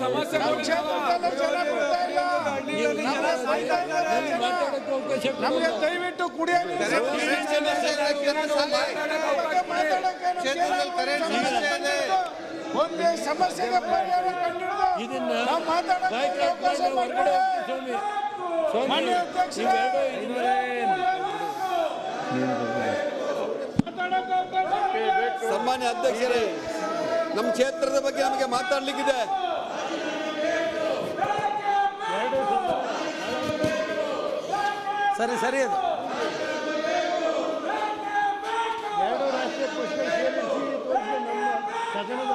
ನಮ್ಮ ಕ್ಷೇತ್ರದಲ್ಲೇ ಜನ ಬಿಡ್ತಾ ಇಲ್ಲ. ನಮ್ಮ ಸಾಯ್ತಾ ಇದ್ದಾರೆ ಜನ. ನಮಗೆ ದಯವಿಟ್ಟು ಕುಡಿಯೋ ನೀರಿನ ಸಮಸ್ಯೆ ಮಾತಾಡಕ್ಕೆ ನಮ್ಗೆ ಸಮಸ್ಯೆ ಇದೆ. ಒಂದೇ ಸಮಸ್ಯೆಗೆ ಪರಿಹಾರ ಕಂಡಿಡಿದು ಇದನ್ನ ನಾವು ಮಾತಾಡಕ್ಕೆ ಬಾಯ್ಕಾಟ್ ಅವಕಾಶ ಮಾಡಿ ಹೊರಗಡೆ ಮಾಡಿಕೊಡಿ. ಹೋಗಿ ಸ್ವಾಮಿ ಸ್ವಾಮಿ ಮಾನ್ಯ ಅಧ್ಯಕ್ಷರೇ. ಇವೆರಡು ಇದ್ರೆ ಸನ್ಮಾನ್ಯ ಅಧ್ಯಕ್ಷರೇ ನಮ್ಮ ಕ್ಷೇತ್ರದ ಬಗ್ಗೆ ನಮಗೆ ಮಾತಾಡ್ಲಿಕ್ಕಿದೆ ಸರಿ ಸರಿ ಅದು ಎರಡು ರಾಷ್ಟ್ರೀಯ ಪುಸ್ತಕ ಸೇರಿಸಿ ಇವತ್ತು ನಮ್ಮ ಸದನದ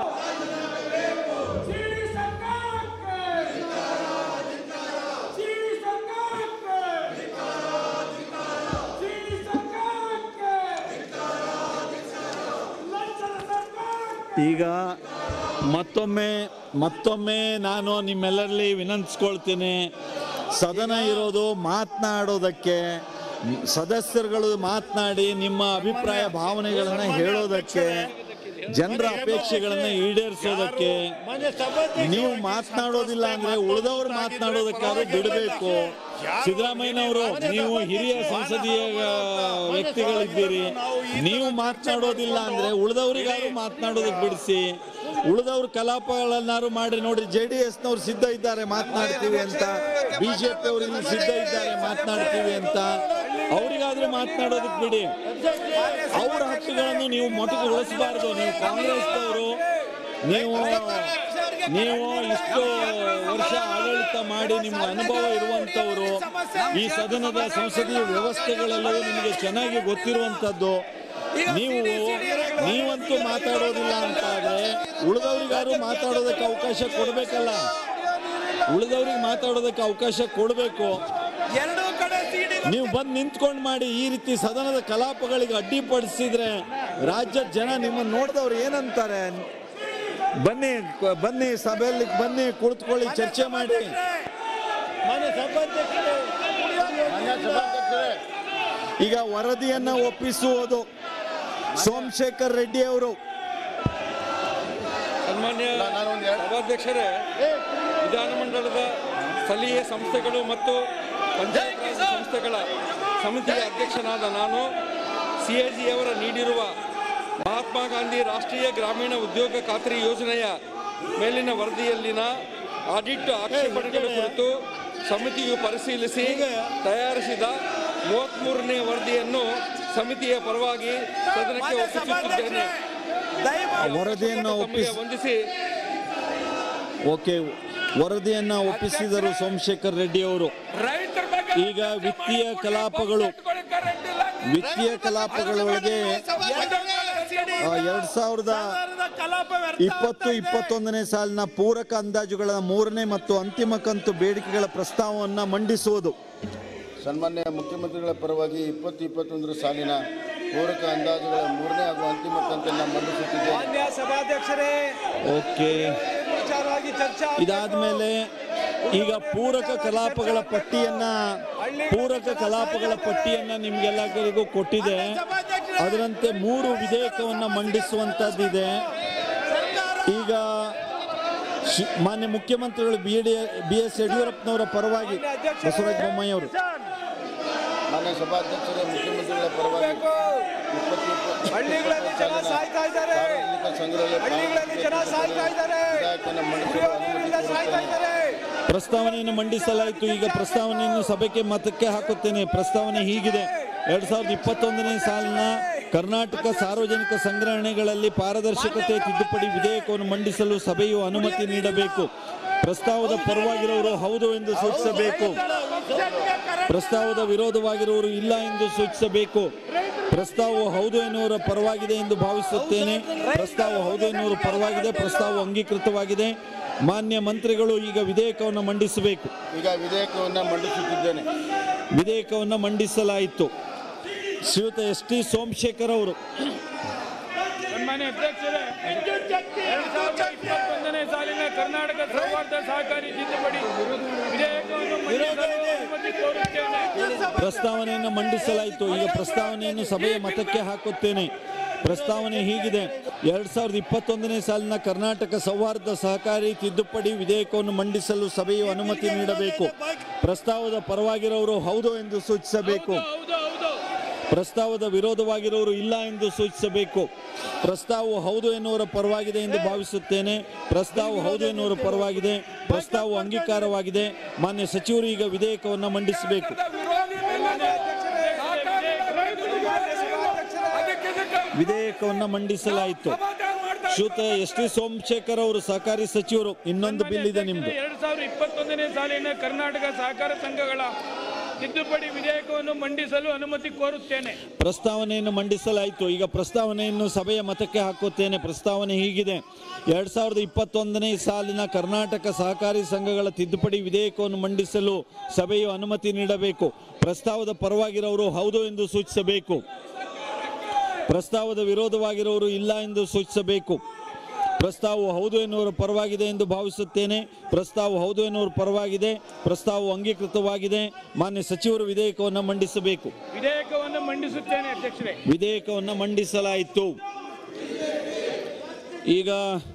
ಈಗ ಮತ್ತೊಮ್ಮೆ ಮತ್ತೊಮ್ಮೆ ನಾನು ನಿಮ್ಮೆಲ್ಲರಲ್ಲಿ ವಿನಂತಿಸ್ಕೊಳ್ತೀನಿ ಸದನ ಇರೋದು ಮಾತನಾಡೋದಕ್ಕೆ ಸದಸ್ಯರುಗಳು ಮಾತನಾಡಿ ನಿಮ್ಮ ಅಭಿಪ್ರಾಯ ಭಾವನೆಗಳನ್ನು ಹೇಳೋದಕ್ಕೆ ಜನರ ಅಪೇಕ್ಷೆಗಳನ್ನು ಈಡೇರಿಸೋದಕ್ಕೆ ಮಾನ್ಯ ಸಭಾಧ್ಯಕ್ಷ ನೀವು ಮಾತನಾಡೋದಿಲ್ಲ ಅಂದ್ರೆ ಉಳಿದವರು ಮಾತನಾಡೋದಕ್ಕಾದ್ರೂ ಬಿಡಬೇಕು ಸಿದ್ದರಾಮಯ್ಯನವರು ನೀವು ಹಿರಿಯ ಸಂಸದೀಯ ಆ, ವ್ಯಕ್ತಿಗಳಿದ್ದೀರಿ ನೀವು ಮಾತನಾಡೋದಿಲ್ಲ ಅಂದ್ರೆ ಉಳಿದವರಿಗಾದ್ರೂ ಮಾತನಾಡೋದಕ್ಕೆ ಬಿಡಿಸಿ ಉಳಿದವ್ರ ಕಲಾಪಗಳನ್ನಾರು ಮಾಡಿ ನೋಡ್ರಿ ಜೆ ಡಿ ಎಸ್ನವ್ರು ಸಿದ್ಧ ಇದ್ದಾರೆ ಮಾತನಾಡ್ತೀವಿ ಅಂತ ಬಿಜೆಪಿ ಅವರು ಇಲ್ಲಿ ಸಿದ್ಧ ಇದ್ದಾರೆ ಮಾತನಾಡ್ತೀವಿ ಅಂತ ಅವರಿಗಾದ್ರೂ ಮಾತನಾಡೋದಕ್ಕೆ ಬಿಡಿ ಅವರ ಹಕ್ಕುಗಳನ್ನು ನೀವು ಮೊಟಕುಗೊಳಿಸಬಾರ್ದು ನೀವು ಕಾಂಗ್ರೆಸ್ನವರು ನೀವು ನೀವು ಇಷ್ಟು ವರ್ಷ ಆಡಳಿತ ಮಾಡಿ ನಿಮ್ಮ ಅನುಭವ ಇರುವಂತವರು ಈ ಸದನದ ಸಂಸದೀಯ ವ್ಯವಸ್ಥೆಗಳೆಲ್ಲವೂ ನಿಮಗೆ ಚೆನ್ನಾಗಿ ಗೊತ್ತಿರುವಂತದ್ದು ನೀವು ನೀವಂತೂ ಮಾತಾಡೋದಿಲ್ಲ ಅಂತ ಆದ್ರೆ ಉಳಿದವರಿಗಾರು ಮಾತಾಡೋದಕ್ಕೆ ಅವಕಾಶ ಕೊಡಬೇಕಲ್ಲ ಉಳಿದವ್ರಿಗೆ ಮಾತಾಡೋದಕ್ಕೆ ಅವಕಾಶ ಕೊಡಬೇಕು ಎರಡೂ ಕಡೆ ಸಿಡಿ ನೀವು ಬಂದು ನಿಂತ್ಕೊಂಡು ಮಾಡಿ ಈ ರೀತಿ ಸದನದ ಕಲಾಪಗಳಿಗೆ ಅಡ್ಡಿಪಡಿಸಿದ್ರೆ ರಾಜ್ಯದ ಜನ ನಿಮ್ಮನ್ನು ನೋಡಿದವ್ರು ಏನಂತಾರೆ ಬನ್ನಿ ಕ- ಬನ್ನಿ ಸಭೆಯಲ್ಲಿ ಬನ್ನಿ ಕುಳಿತುಕೊಳ್ಳಿ ಚರ್ಚೆ ಮಾಡಿ ಮಾನ್ಯ ಸಭಾಧ್ಯಕ್ಷರೇ ಈಗ ವರದಿಯನ್ನ ಒಪ್ಪಿಸುವುದು ಸೋಮಶೇಖರ್ ರೆಡ್ಡಿ ಅವರು ಸನ್ಮಾನ್ಯ ಸಭಾಧ್ಯಕ್ಷರೇ ವಿಧಾನಮಂಡಲದ ಸ್ಥಳೀಯ ಸಂಸ್ಥೆಗಳು ಮತ್ತು ಪಂಚಾಯತ್ ರಾಜ್ ಸಂಸ್ಥೆಗಳ ಸಮಿತಿಯ ಅಧ್ಯಕ್ಷನಾದ ನಾನು ಸಿ ಎ ಜಿಯವರ ನೀಡಿರುವ ಮಹಾತ್ಮ ಗಾಂಧಿ ರಾಷ್ಟ್ರೀಯ ಗ್ರಾಮೀಣ ಉದ್ಯೋಗ ಖಾತ್ರಿ ಯೋಜನೆಯ ಮೇಲಿನ ವರದಿಯಲ್ಲಿನ ಆಡಿಟ್ ಆಕ್ಷೇಪಣೆಗಳ ಕುರಿತು ಸಮಿತಿಯು ಪರಿಶೀಲಿಸಿ ತಯಾರಿಸಿದ ಮೂವತ್ತ್ಮೂರನೇ ವರದಿಯನ್ನು ಸಮಿತಿಯ ಪರವಾಗಿ ಸದನಕ್ಕೆ ಒಪ್ಪಿಸುತ್ತಿದ್ದೇನೆ ವರದಿಯನ್ನು ತಮಗೆ ಒಪ್ಪಿಸಿ ವಂದಿಸಿ ಓಕೆ ವರದಿಯನ್ನ ಒಪ್ಪಿಸಿದರು ಸೋಮಶೇಖರ್ ರೆಡ್ಡಿ ಅವರು ರೈತರ ಬಗ್ಗೆ ಈಗ ವಿತ್ತೀಯ ಕಲಾಪಗಳು ವಿತ್ತೀಯ ಕಲಾಪಗಳೊಳಗೆ ಆ, ಎರಡ್ ಸಾವಿರದ ಕಲಾಪ ವ್ಯರ್ಥ ಇಪ್ಪತ್ತು ಇಪ್ಪತ್ತೊಂದನೇ ಸಾಲಿನ ಪೂರಕ ಅಂದಾಜುಗಳ ಮೂರನೇ ಮತ್ತು ಅಂತಿಮ ಕಂತು ಬೇಡಿಕೆಗಳ ಪ್ರಸ್ತಾವವನ್ನು ಮಂಡಿಸುವುದು ಸನ್ಮಾನ್ಯ ಮುಖ್ಯಮಂತ್ರಿಗಳ ಪರವಾಗಿ ಇಪ್ಪತ್ತು ಇಪ್ಪತ್ತೊಂದರ ಸಾಲಿನ ಪೂರಕ ಅಂದಾಜುಗಳ ಮೂರನೇ ಹಾಗೂ ಅಂತಿಮ ಕಂತನ್ನು ಮಂಡಿಸುತ್ತಿದ್ದೇನೆ ಮಾನ್ಯ ಸಭಾಧ್ಯಕ್ಷರೇ ಓಕೆ ವಿಚಾರವಾಗಿ ಚರ್ಚೆ ಇದಾದ್ಮೇಲೆ ಈಗ ಪೂರಕ ಕಲಾಪಗಳ ಪಟ್ಟಿಯನ್ನ ಪೂರಕ ಕಲಾಪಗಳ ಪಟ್ಟಿಯನ್ನ ನಿಮ್ಗೆಲ್ಲರಿಗೂ ಕೊಟ್ಟಿದೆ ಅದರಂತೆ ಮೂರು ವಿಧೇಯಕವನ್ನ ಮಂಡಿಸುವಂತದ್ದಿದೆ ಈಗ ಶಿ- ಮಾನ್ಯ ಮುಖ್ಯಮಂತ್ರಿಗಳು ಬಿ ಡಿ ಬಿ ಎಸ್ ಯಡಿಯೂರಪ್ಪನವರ ಪರವಾಗಿ ಬಸವರಾಜ ಬೊಮ್ಮಾಯಿ ಅವರು ಮಾನ್ಯ ಸಭಾಧ್ಯಕ್ಷರೇ ಮುಖ್ಯಮಂತ್ರಿಗಳ ಪರವಾಗಿ ಇಪ್ಪತ್ತು ಇಪ್ಪತ್ತು ಹಳ್ಳಿಗಳಲ್ಲಿ ಜನ ಸಾಯ್ತಾ ಇದ್ದಾರೆ ಸಾರ್ವಜನಿಕ ಸಂಗ್ರಹಾಲಯ ಹಳ್ಳಿಗಳಲ್ಲಿ ಜನ ಸಾಯ್ತಾ ಇದ್ದಾರೆ ವಿಧಾಯಕನ ಮಂಡಿಸಲು ಕುಡಿಯೋ ಅನುಮತಿ ನೀರಿನಿಂದ ಸಾಯ್ತಾ ಕೋರುತ್ತೇನೆ. ಇದ್ದಾರೆ ಪ್ರಸ್ತಾವನೆಯನ್ನು ಮಂಡಿಸಲಾಯಿತು ಈಗ ಪ್ರಸ್ತಾವನೆಯನ್ನು ಸಭೆಗೆ ಮತಕ್ಕೆ ಹಾಕುತ್ತೇನೆ ಪ್ರಸ್ತಾವನೆ ಹೀಗಿದೆ ಎರಡ್ ಸಾವಿರದ ಇಪ್ಪತ್ತೊಂದನೇ ಸಾಲಿನ ಕರ್ನಾಟಕ ಸಾರ್ವಜನಿಕ ಸಂಗ್ರಹಣೆಗಳಲ್ಲಿ ಪಾರದರ್ಶಕತೆ ತಿದ್ದುಪಡಿ ವಿಧೇಯಕವನ್ನು ಮಂಡಿಸಲು ಸಭೆಯು ಅನುಮತಿ ನೀಡಬೇಕು ಪ್ರಸ್ತಾವದ ಪರವಾಗಿರುವವರು ಹೌದು ಎಂದು ಸೂಚಿಸಬೇಕು ಪ್ರಸ್ತಾವದ ವಿರೋಧವಾಗಿರುವವರು ಇಲ್ಲ ಎಂದು ಸೂಚಿಸಬೇಕು ಪ್ರಸ್ತಾವವು ಹೌದು ಎನ್ನುವರ ಪರವಾಗಿದೆ ಎಂದು ಭಾವಿಸುತ್ತೇನೆ ಪ್ರಸ್ತಾವ ಹೌದು ಎನ್ನುವರ ಪರವಾಗಿದೆ ಪ್ರಸ್ತಾವ ಅಂಗೀಕೃತವಾಗಿದೆ ಮಾನ್ಯ ಮಂತ್ರಿಗಳು ಈಗ ವಿಧೇಯಕವನ್ನು ಮಂಡಿಸಬೇಕು ಈಗ ವಿಧೇಯಕವನ್ನು ಮಂಡಿಸುತ್ತಿದ್ದೇನೆ ವಿಧೇಯಕವನ್ನು ಮಂಡಿಸಲಾಯಿತು ಶ್ರೀಯುತ ಎಸ್ ಟಿ ಸೋಮಶೇಖರ್ ಅವರು ಸನ್ಮಾನ್ಯ ಅಧ್ಯಕ್ಷರೇ ಎರಡು ಸಾವಿರದ ಇಪ್ಪತ್ತೊಂದನೇ ಸಾಲಿನ ಕರ್ನಾಟಕ ಸೌಹಾರ್ದ ಸಹಕಾರಿ ತಿದ್ದುಪಡಿ ವಿಧೇಯಕವನ್ನು ಮಂಡಿಸಲು ಅನುಮತಿ ಕೋರುತ್ತೇನೆ ಪ್ರಸ್ತಾವನೆಯನ್ನು ಮಂಡಿಸಲಾಯಿತು ಈಗ ಪ್ರಸ್ತಾವನೆಯನ್ನು ಸಭೆಯ ಮತಕ್ಕೆ ಹಾಕುತ್ತೇನೆ ಪ್ರಸ್ತಾವನೆ ಹೀಗಿದೆ ಎರಡ್ ಸಾವಿರದ ಇಪ್ಪತ್ತೊಂದನೇ ಸಾಲಿನ ಕರ್ನಾಟಕ ಸೌಹಾರ್ದ ಸಹಕಾರಿ ತಿದ್ದುಪಡಿ ವಿಧೇಯಕವನ್ನು ಮಂಡಿಸಲು ಸಭೆಯು ಅನುಮತಿ ನೀಡಬೇಕು ಪ್ರಸ್ತಾವದ ಪರವಾಗಿರೋರು ಹೌದು ಎಂದು ಸೂಚಿಸಬೇಕು ಹೌದು ಹೌದು ಪ್ರಸ್ತಾವದ ವಿರೋಧವಾಗಿರೋರು ಇಲ್ಲ ಎಂದು ಸೂಚಿಸಬೇಕು ಪ್ರಸ್ತಾವವು ಹೌದು ಎನ್ನುವರ ಪರವಾಗಿದೆ ಎಂದು ಭಾವಿಸುತ್ತೇನೆ ಪ್ರಸ್ತಾವ ಹೌದು ಎನ್ನುವರ ಪರವಾಗಿದೆ ಪ್ರಸ್ತಾವವು ಅಂಗೀಕಾರವಾಗಿದೆ ಮಾನ್ಯ ಸಚಿವರು ಈಗ ವಿಧೇಯಕವನ್ನು ಮಂಡಿಸಬೇಕು ವಿಧೇಯಕವನ್ನು ಮಂಡಿಸಲಾಯಿತು ಶ್ರೀಯುತ ಎಸ್ ಟಿ ಸೋಮಶೇಖರ್ ಅವರು ಸಹಕಾರಿ ಸಚಿವರು ಇನ್ನೊಂದು ಬಿಲ್ ಇದೆ ನಿಮ್ದು ಎರಡ್ ಸಾವಿರದ ಇಪ್ಪತ್ತೊಂದನೇ ಸಾಲಿನ ಕರ್ನಾಟಕ ಸಹಕಾರ ಸಂಘಗಳ ತಿದ್ದುಪಡಿ ವಿಧೇಯಕವನ್ನು ಮಂಡಿಸಲು ಅನುಮತಿ ಕೋರುತ್ತೇನೆ ಪ್ರಸ್ತಾವನೆಯನ್ನು ಮಂಡಿಸಲಾಯಿತು ಈಗ ಪ್ರಸ್ತಾವನೆಯನ್ನು ಸಭೆಯ ಮತಕ್ಕೆ ಹಾಕುತ್ತೇನೆ ಪ್ರಸ್ತಾವನೆ ಹೀಗಿದೆ ಎರಡ್ ಸಾವಿರದ ಇಪ್ಪತ್ತೊಂದನೇ ಸಾಲಿನ ಕರ್ನಾಟಕ ಸಹಕಾರಿ ಸಂಘಗಳ ತಿದ್ದುಪಡಿ ವಿಧೇಯಕವನ್ನು ಮಂಡಿಸಲು ಸಭೆಯು ಅನುಮತಿ ನೀಡಬೇಕು ಪ್ರಸ್ತಾವದ ಪರವಾಗಿರೋರು ಹೌದು ಎಂದು ಸೂಚಿಸಬೇಕು ಪ್ರಸ್ತಾವದ ವಿರೋಧವಾಗಿರೋರು ಇಲ್ಲ ಎಂದು ಸೂಚಿಸಬೇಕು ಪ್ರಸ್ತಾವವು ಹೌದು ಎನ್ನುವರ ಪರವಾಗಿದೆ ಎಂದು ಭಾವಿಸುತ್ತೇನೆ ಪ್ರಸ್ತಾವ ಹೌದು ಎನ್ನುವರ ಪರವಾಗಿದೆ ಪ್ರಸ್ತಾವವು ಅಂಗೀಕೃತವಾಗಿದೆ ಮಾನ್ಯ ಸಚಿವರು ವಿಧೇಯಕವನ್ನು ಮಂಡಿಸಬೇಕು ವಿಧೇಯಕವನ್ನು ಮಂಡಿಸುತ್ತೇನೆ ಅಧ್ಯಕ್ಷರೇ ವಿಧೇಯಕವನ್ನು ಮಂಡಿಸಲಾಯಿತು ಈಗ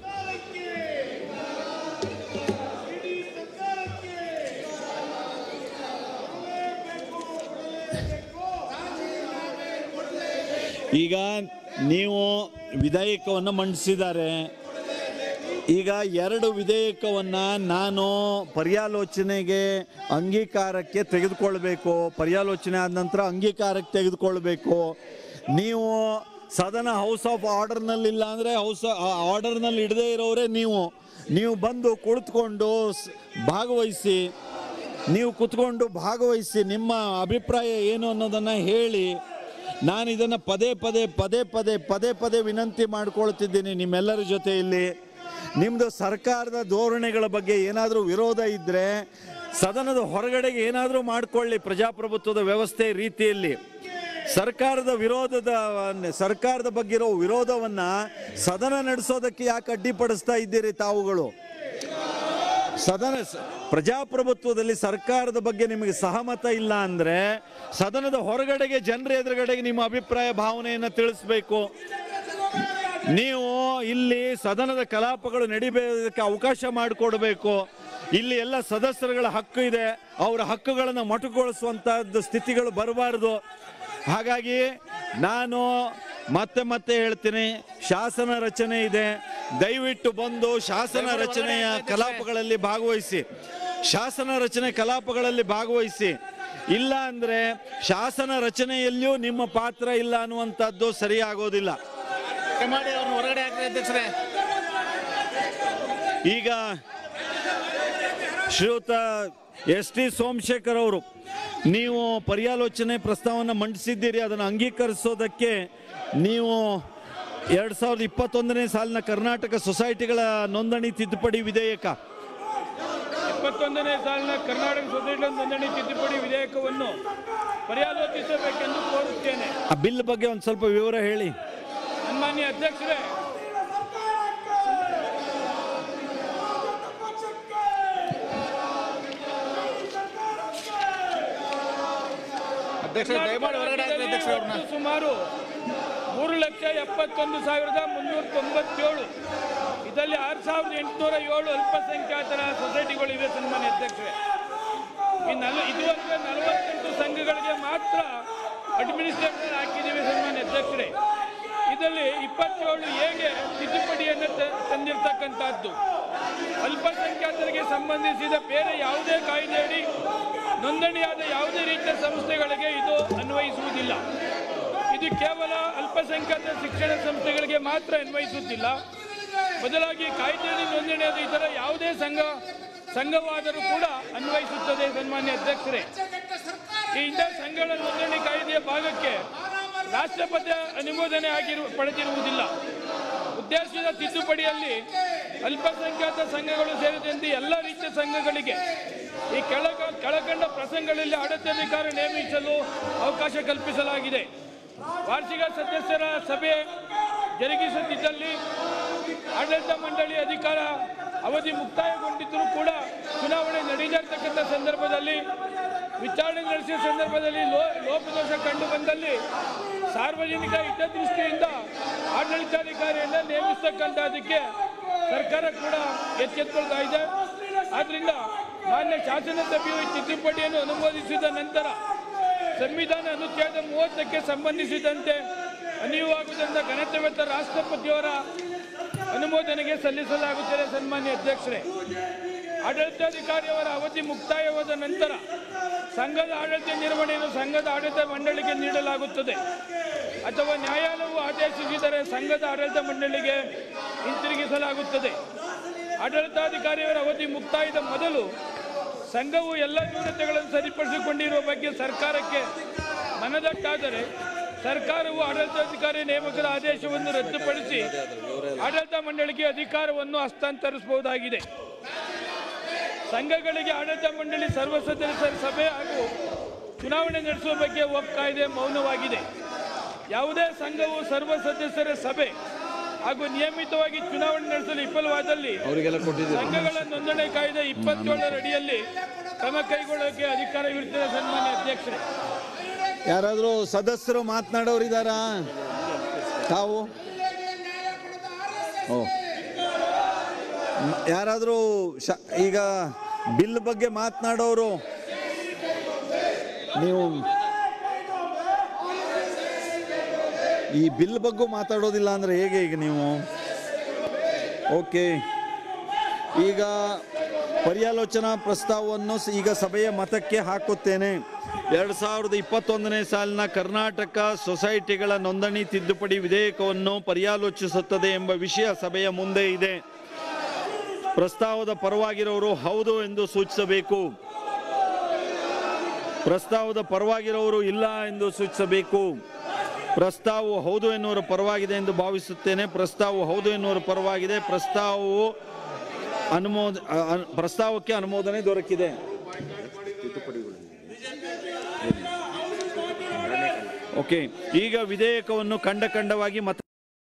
ಈಗ ನೀವು ವಿಧೇಯಕವನ್ನು ಮಂಡಿಸಿದ್ದಾರೆ ಈಗ ಎರಡು ವಿಧೇಯಕವನ್ನ ನಾನು ಪರ್ಯಾಲೋಚನೆಗೆ ಅಂಗೀಕಾರಕ್ಕೆ ತೆಗೆದುಕೊಳ್ಬೇಕು ಪರ್ಯಾಲೋಚನೆ ಆದ ನಂತರ ಅಂಗೀಕಾರಕ್ಕೆ ತೆಗೆದುಕೊಳ್ಬೇಕು ನೀವು ಸದನ ಹೌಸ್ ಆಫ್ ಆರ್ಡರ್ನಲ್ಲಿಲ್ಲ ಅಂದರೆ ಹೌಸ್ ಆರ್ಡರ್ನಲ್ಲಿ ಇಡದೇ ಇರೋರೇ ನೀವು ನೀವು ಬಂದು ಕುಳಿತುಕೊಂಡು ಸ್- ಭಾಗವಹಿಸಿ ನೀವು ಕುತ್ಕೊಂಡು ಭಾಗವಹಿಸಿ ನಿಮ್ಮ ಅಭಿಪ್ರಾಯ ಏನು ಅನ್ನೋದನ್ನು ಹೇಳಿ ನಾನು ಇದನ್ನು ಪದೇ ಪದೇ ಪದೇ ಪದೇ ಪದೇ ಪದೇ ವಿನಂತಿ ಮಾಡ್ಕೊಳ್ತಿದ್ದೀನಿ ನಿಮ್ಮೆಲ್ಲರ ಜೊತೆಯಲ್ಲಿ ನಿಮ್ಮದು ಸರ್ಕಾರದ ಧೋರಣೆಗಳ ಬಗ್ಗೆ ಏನಾದರೂ ವಿರೋಧ ಇದ್ದರೆ ಸದನದ ಹೊರಗಡೆಗೆ ಏನಾದರೂ ಮಾಡಿಕೊಳ್ಳಿ ಪ್ರಜಾಪ್ರಭುತ್ವದ ವ್ಯವಸ್ಥೆ ರೀತಿಯಲ್ಲಿ ಸರ್ಕಾರದ ವಿರೋಧದ ಸರ್ಕಾರದ ಬಗ್ಗೆ ಇರೋ ವಿರೋಧವನ್ನ ಸದನ ನಡೆಸೋದಕ್ಕೆ ಯಾಕೆ ಅಡ್ಡಿಪಡಿಸ್ತಾ ಇದ್ದೀರಿ ತಾವುಗಳು ಸದನ ಸ- ಪ್ರಜಾಪ್ರಭುತ್ವದಲ್ಲಿ ಸರ್ಕಾರದ ಬಗ್ಗೆ ನಿಮಗೆ ಸಹಮತ ಇಲ್ಲ ಅಂದ್ರೆ ಸದನದ ಹೊರಗಡೆಗೆ ಜನರ ಎದುರುಗಡೆಗೆ ನಿಮ್ಮ ಅಭಿಪ್ರಾಯ ಭಾವನೆಯನ್ನು ತಿಳಿಸ್ಬೇಕು ನೀವು ಇಲ್ಲಿ ಸದನದ ಕಲಾಪಗಳು ನಡಿಬೇಕಕ್ಕೆ ಅವಕಾಶ ಮಾಡಿಕೊಡ್ಬೇಕು ಇಲ್ಲಿ ಎಲ್ಲ ಸದಸ್ಯರುಗಳ ಹಕ್ಕು ಇದೆ ಅವರ ಹಕ್ಕುಗಳನ್ನು ಮೊಟಕುಗೊಳಿಸುವಂತಹದ್ದು ಸ್ಥಿತಿಗಳು ಬರಬಾರ್ದು ಹಾಗಾಗಿ ನಾನು ಮತ್ತೆ ಮತ್ತೆ ಹೇಳ್ತೀನಿ ಶಾಸನ ರಚನೆ ಇದೆ ದಯವಿಟ್ಟು ಬಂದು ಶಾಸನ ರಚನೆಯ ಕಲಾಪಗಳಲ್ಲಿ ಭಾಗವಹಿಸಿ ಶಾಸನ ರಚನೆ ಕಲಾಪಗಳಲ್ಲಿ ಭಾಗವಹಿಸಿ ಇಲ್ಲ ಅಂದ್ರೆ ಶಾಸನ ರಚನೆಯಲ್ಲಿಯೂ ನಿಮ್ಮ ಪಾತ್ರ ಇಲ್ಲ ಅನ್ನುವಂಥದ್ದು ಸರಿಯಾಗೋದಿಲ್ಲ ಮಾಡಿ ಅವ್ರನ್ನ ಹೊರಗಡೆ ಹಾಕ್ರಿ ಅಧ್ಯಕ್ಷರೇ ಈಗ ಶ್ರೀಯುತ ಎಸ್ ಟಿ ಸೋಮಶೇಖರ್ ಅವರು ನೀವು ಪರ್ಯಾಲೋಚನೆ ಪ್ರಸ್ತಾವವನ್ನು ಮಂಡಿಸಿದ್ದೀರಿ ಅದನ್ನು ಅಂಗೀಕರಿಸೋದಕ್ಕೆ ನೀವು ಎರಡು ಸಾವಿರದ ಇಪ್ಪತ್ತೊಂದನೇ ಸಾಲಿನ ಕರ್ನಾಟಕ ಸೊಸೈಟಿಗಳ ನೋಂದಣಿ ತಿದ್ದುಪಡಿ ವಿಧೇಯಕ ಇಪ್ಪತ್ತೊಂದನೇ ಸಾಲಿನ ಕರ್ನಾಟಕ ಸೊಸೈಟಿ ನೋಂದಣಿ ತಿದ್ದುಪಡಿ ವಿಧೇಯಕವನ್ನು ಪರ್ಯಾಲೋಚಿಸಬೇಕೆಂದು ಕೋರುತ್ತೇನೆ ಆ ಬಿಲ್ ಬಗ್ಗೆ ಒಂದು ಸ್ವಲ್ಪ ವಿವರ ಹೇಳಿ ಸನ್ಮಾನ್ಯ ಅಧ್ಯಕ್ಷರೇ ಅಧ್ಯಕ್ಷರೇ ದಯಮಾಡಿ ಹೊರಗಡೆ ಹಾಕ್ರಿ ಅಧ್ಯಕ್ಷರೇ ಅವ್ರನ್ನ ಒಟ್ಟು ಸುಮಾರು ಮೂರು ಲಕ್ಷ ಎಪ್ಪತ್ತೊಂದು ಸಾವಿರದ ಮುನ್ನೂರ ತೊಂಬತ್ತೇಳು ಇದರಲ್ಲಿ ಆರು ಸಾವಿರದ ಎಂಟುನೂರ ಏಳು ಅಲ್ಪಸಂಖ್ಯಾತರ ಸೊಸೈಟಿಗಳಿವೆ ಸನ್ಮಾನ್ಯ ಅಧ್ಯಕ್ಷರೇ ಈ ನಲ್ ಇದುವರೆಗೆ ನಲವತ್ತೆಂಟು ಸಂಘಗಳಿಗೆ ಮಾತ್ರ ಅಡ್ಮಿನಿಸ್ಟ್ರೇಟರ್ ಹಾಕಿದ್ದೀವಿ ಸನ್ಮಾನ್ಯ ಅಧ್ಯಕ್ಷರೇ ಇದರಲ್ಲಿ ಇಪ್ಪತ್ತೇಳು ಹೇಗೆ ತಿದ್ದುಪಡಿಯನ್ನು ತ- ತಂದಿರತಕ್ಕಂಥದ್ದು ಅಲ್ಪಸಂಖ್ಯಾತರಿಗೆ ಸಂಬಂಧಿಸಿದ ಬೇರೆ ಯಾವುದೇ ಕಾಯ್ದೆಯಡಿ ನೋಂದಣಿಯಾದ ಯಾವುದೇ ರೀತಿಯ ಸಂಸ್ಥೆಗಳಿಗೆ ಇದು ಅನ್ವಯಿಸುವುದಿಲ್ಲ ಇದು ಕೇವಲ ಅಲ್ಪಸಂಖ್ಯಾತ ಶಿಕ್ಷಣ ಸಂಸ್ಥೆಗಳಿಗೆ ಮಾತ್ರ ಅನ್ವಯಿಸುತ್ತಿಲ್ಲ ಬದಲಾಗಿ ಕಾಯ್ದೆಯಡಿ ನೋಂದಣಿಯಾದ ಇತರ ಯಾವುದೇ ಸಂಘ ಸಂಘವಾದರೂ ಕೂಡ ಅನ್ವಯಿಸುತ್ತದೆ ಸನ್ಮಾನ್ಯ ಅಧ್ಯಕ್ಷರೇ ಈ ಇಂಥ ಸಂಘಗಳ ನೋಂದಣಿ ಕಾಯ್ದೆಯ ಭಾಗಕ್ಕೆ ರಾಷ್ಟ್ರಪತಿ ಅನುಮೋದನೆ ಆಗಿರು ಪಡೆದಿರುವುದಿಲ್ಲ ಉದ್ದೇಶಿತ ತಿದ್ದುಪಡಿಯಲ್ಲಿ ಅಲ್ಪಸಂಖ್ಯಾತ ಸಂಘಗಳು ಸೇರಿದಂತೆ ಎಲ್ಲ ರೀತಿಯ ಸಂಘಗಳಿಗೆ ಈ ಕೆಳಗ ಕೆಳಕಂಡ ಪ್ರಸಂಗಗಳಲ್ಲಿ ಆಡಳಿತಾಧಿಕಾರ ನೇಮಿಸಲು ಅವಕಾಶ ಕಲ್ಪಿಸಲಾಗಿದೆ ವಾರ್ಷಿಕ ಸದಸ್ಯರ ಸಭೆ ಜರುಗಿಸುತ್ತಿದ್ದಲ್ಲಿ ಆಡಳಿತ ಮಂಡಳಿ ಅಧಿಕಾರ ಅವಧಿ ಮುಕ್ತಾಯಗೊಂಡಿದ್ದರೂ ಕೂಡ ಚುನಾವಣೆ ನಡೆದಿರ್ತಕ್ಕಂಥ ಸಂದರ್ಭದಲ್ಲಿ ವಿಚಾರಣೆ ನಡೆಸಿದ ಸಂದರ್ಭದಲ್ಲಿ ಲೋ ಲೋಪದೋಷ ಕಂಡು ಬಂದಲ್ಲಿ ಸಾರ್ವಜನಿಕ ಹಿತದೃಷ್ಟಿಯಿಂದ ಆಡಳಿತಾಧಿಕಾರಿಯನ್ನ ನೇಮಿಸ್ತಕ್ಕಂಥದ್ದಕ್ಕೆ ಸರ್ಕಾರ ಕೂಡ ಎಚ್ಚೆತ್ತುಕೊಳ್ತಾ ಇದೆ ಆದ್ರಿಂದ ಮಾನ್ಯ ಶಾಸನ ಸಭೆಯು ಈ ತಿದ್ದುಪಡಿಯನ್ನು ಅನುಮೋದಿಸಿದ ನಂತರ ಸಂವಿಧಾನ ಅನುಚ್ಛೇದ ಮೂವತ್ತಕ್ಕೆ ಸಂಬಂಧಿಸಿದಂತೆ ಅನಿವಾಗುವುದರಿಂದ ಗಣತವ್ಯತ ರಾಷ್ಟ್ರಪತಿಯವರ ಅನುಮೋದನೆಗೆ ಸಲ್ಲಿಸಲಾಗುತ್ತದೆ ಸನ್ಮಾನ್ಯ ಅಧ್ಯಕ್ಷರೇ ಆಡಳಿತಾಧಿಕಾರಿಯವರ ಅವಧಿ ಮುಕ್ತಾಯವಾದ ನಂತರ ಸಂಘದ ಆಡಳಿತ ನಿರ್ವಹಣೆಯನ್ನು ಸಂಘದ ಆಡಳಿತ ಮಂಡಳಿಗೆ ನೀಡಲಾಗುತ್ತದೆ ಅಥವಾ ನ್ಯಾಯಾಲಯವು ಆದೇಶಿಸಿದರೆ ಸಂಘದ ಆಡಳಿತ ಮಂಡಳಿಗೆ ಹಿಂತಿರುಗಿಸಲಾಗುತ್ತದೆ ಆಡಳಿತಾಧಿಕಾರಿಯವರ ಅವಧಿ ಮುಕ್ತಾಯದ ಮೊದಲು ಸಂಘವು ಎಲ್ಲ ನ್ಯೂನತೆಗಳನ್ನು ಸರಿಪಡಿಸಿಕೊಂಡಿರುವ ಬಗ್ಗೆ ಸರ್ಕಾರಕ್ಕೆ ಮನದಟ್ಟಾದರೆ ಸರ್ಕಾರವು ಆಡಳಿತಾಧಿಕಾರಿ ನೇಮಕದ ಆದೇಶವನ್ನು ರದ್ದುಪಡಿಸಿ ಆಡಳಿತ ಮಂಡಳಿಗೆ ಅಧಿಕಾರವನ್ನು ಹಸ್ತಾಂತರಿಸಬಹುದಾಗಿದೆ ಸಂಘಗಳಿಗೆ ಆಡಳಿತ ಮಂಡಳಿ ಸರ್ವ ಸದಸ್ಯರ ಸಭೆ ಹಾಗೂ ಚುನಾವಣೆ ನಡೆಸುವ ಬಗ್ಗೆ ಒಪ್ಕಾಯ್ದೆ ಮೌನವಾಗಿದೆ ಯಾವುದೇ ಸಂಘವು ಸರ್ವ ಸದಸ್ಯರ ಸಭೆ ಹಾಗೂ ನಿಯಮಿತವಾಗಿ ಚುನಾವಣೆ ನಡೆಸಲು ವಿಫಲವಾದಲ್ಲಿ ಅವರಿಗೆಲ್ಲ ಕೊಟ್ಟಿದ್ದೀರಿ ಸಂಘಗಳ ನೋಂದಣಿ ಕಾಯ್ದೆ ಇಪ್ಪತ್ತೇಳರ ಅಡಿಯಲ್ಲಿ ಕ್ರಮ ಕೈಗೊಳ್ಳೋಕೆ ಅಧಿಕಾರವಿರುತ್ತದೆ ಸನ್ಮಾನ್ಯ ಅಧ್ಯಕ್ಷರೇ ಯಾರಾದರೂ ಸದಸ್ಯರು ಮಾತನಾಡೋರಿದ್ದಾರಾ ತಾವು ಓ ಮ್- ಯಾರಾದರೂ ಶ ಈಗ ಬಿಲ್ ಬಗ್ಗೆ ಮಾತನಾಡೋರು ನೀವು ಈ ಬಿಲ್ ಬಗ್ಗೆ ಮಾತಾಡೋದಿಲ್ಲ ಅಂದರೆ ಹೇಗೆ ಈಗ ನೀವು ಓಕೆ ಈಗ ಪರ್ಯಾಲೋಚನಾ ಪ್ರಸ್ತಾವವನ್ನು ಸ- ಈಗ ಸಭೆಯ ಮತಕ್ಕೆ ಹಾಕುತ್ತೇನೆ ಎರಡು ಸಾವಿರದ ಇಪ್ಪತ್ತೊಂದನೇ ಸಾಲಿನ ಕರ್ನಾಟಕ ಸೊಸೈಟಿಗಳ ನೋಂದಣಿ ತಿದ್ದುಪಡಿ ವಿಧೇಯಕವನ್ನು ಪರ್ಯಾಲೋಚಿಸುತ್ತದೆ ಎಂಬ ವಿಷಯ ಸಭೆಯ ಮುಂದೆ ಇದೆ ಪ್ರಸ್ತಾವದ ಪರವಾಗಿರೋರು ಹೌದು ಎಂದು ಸೂಚಿಸಬೇಕು ಪ್ರಸ್ತಾವದ ಪರವಾಗಿರೋರು ಇಲ್ಲ ಎಂದು ಸೂಚಿಸಬೇಕು ಪ್ರಸ್ತಾವವು ಹೌದು ಎನ್ನುವರ ಪರವಾಗಿದೆ ಎಂದು ಭಾವಿಸುತ್ತೇನೆ ಪ್ರಸ್ತಾವವು ಹೌದು ಎನ್ನುವರ ಪರವಾಗಿದೆ ಪ್ರಸ್ತಾವವು ಅನುಮೋದ ಅ- ಅ- ಪ್ರಸ್ತಾವಕ್ಕೆ ಅನುಮೋದನೆ ದೊರಕಿದೆ ಓಕೆ ಈಗ ವಿಧೇಯಕವನ್ನು ಖಂಡ ಖಂಡವಾಗಿ ಮತ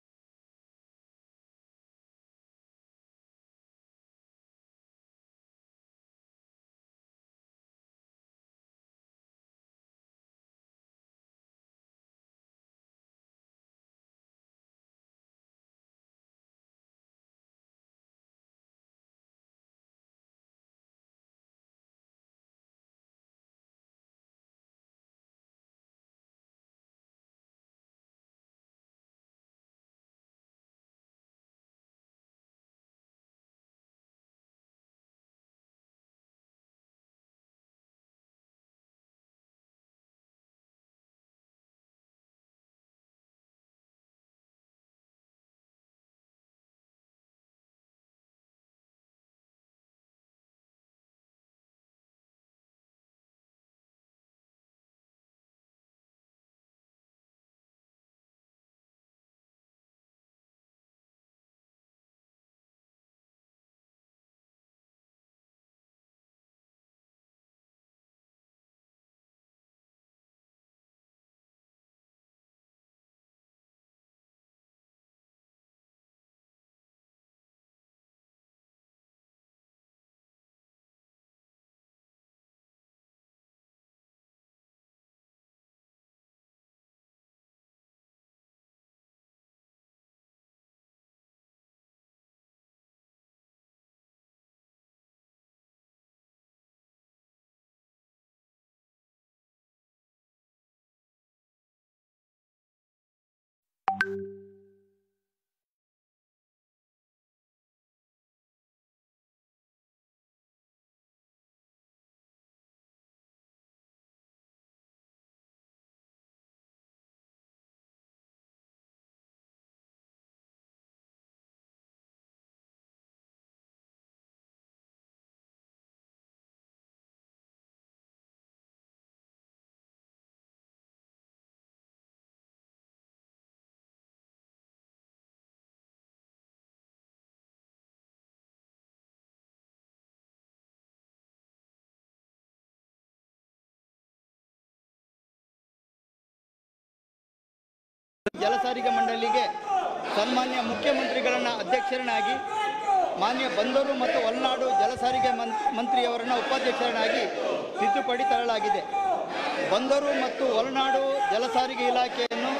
ಜಲ ಸಾರಿಗೆ ಮಂಡಳಿಗೆ ಸನ್ಮಾನ್ಯ ಮುಖ್ಯಮಂತ್ರಿಗಳನ್ನ ಅಧ್ಯಕ್ಷರನ್ನಾಗಿ ಮಾನ್ಯ ಬಂದರು ಮತ್ತು ಒಳನಾಡು ಜಲ ಸಾರಿಗೆ ಮನ್ ಮಂತ್ರಿಯವರನ್ನು ಉಪಾಧ್ಯಕ್ಷರನ್ನಾಗಿ ತಿದ್ದುಪಡಿ ತರಲಾಗಿದೆ ಬಂದರು ಮತ್ತು ಒಳನಾಡು ಜಲ ಸಾರಿಗೆ ಇಲಾಖೆಯನ್ನು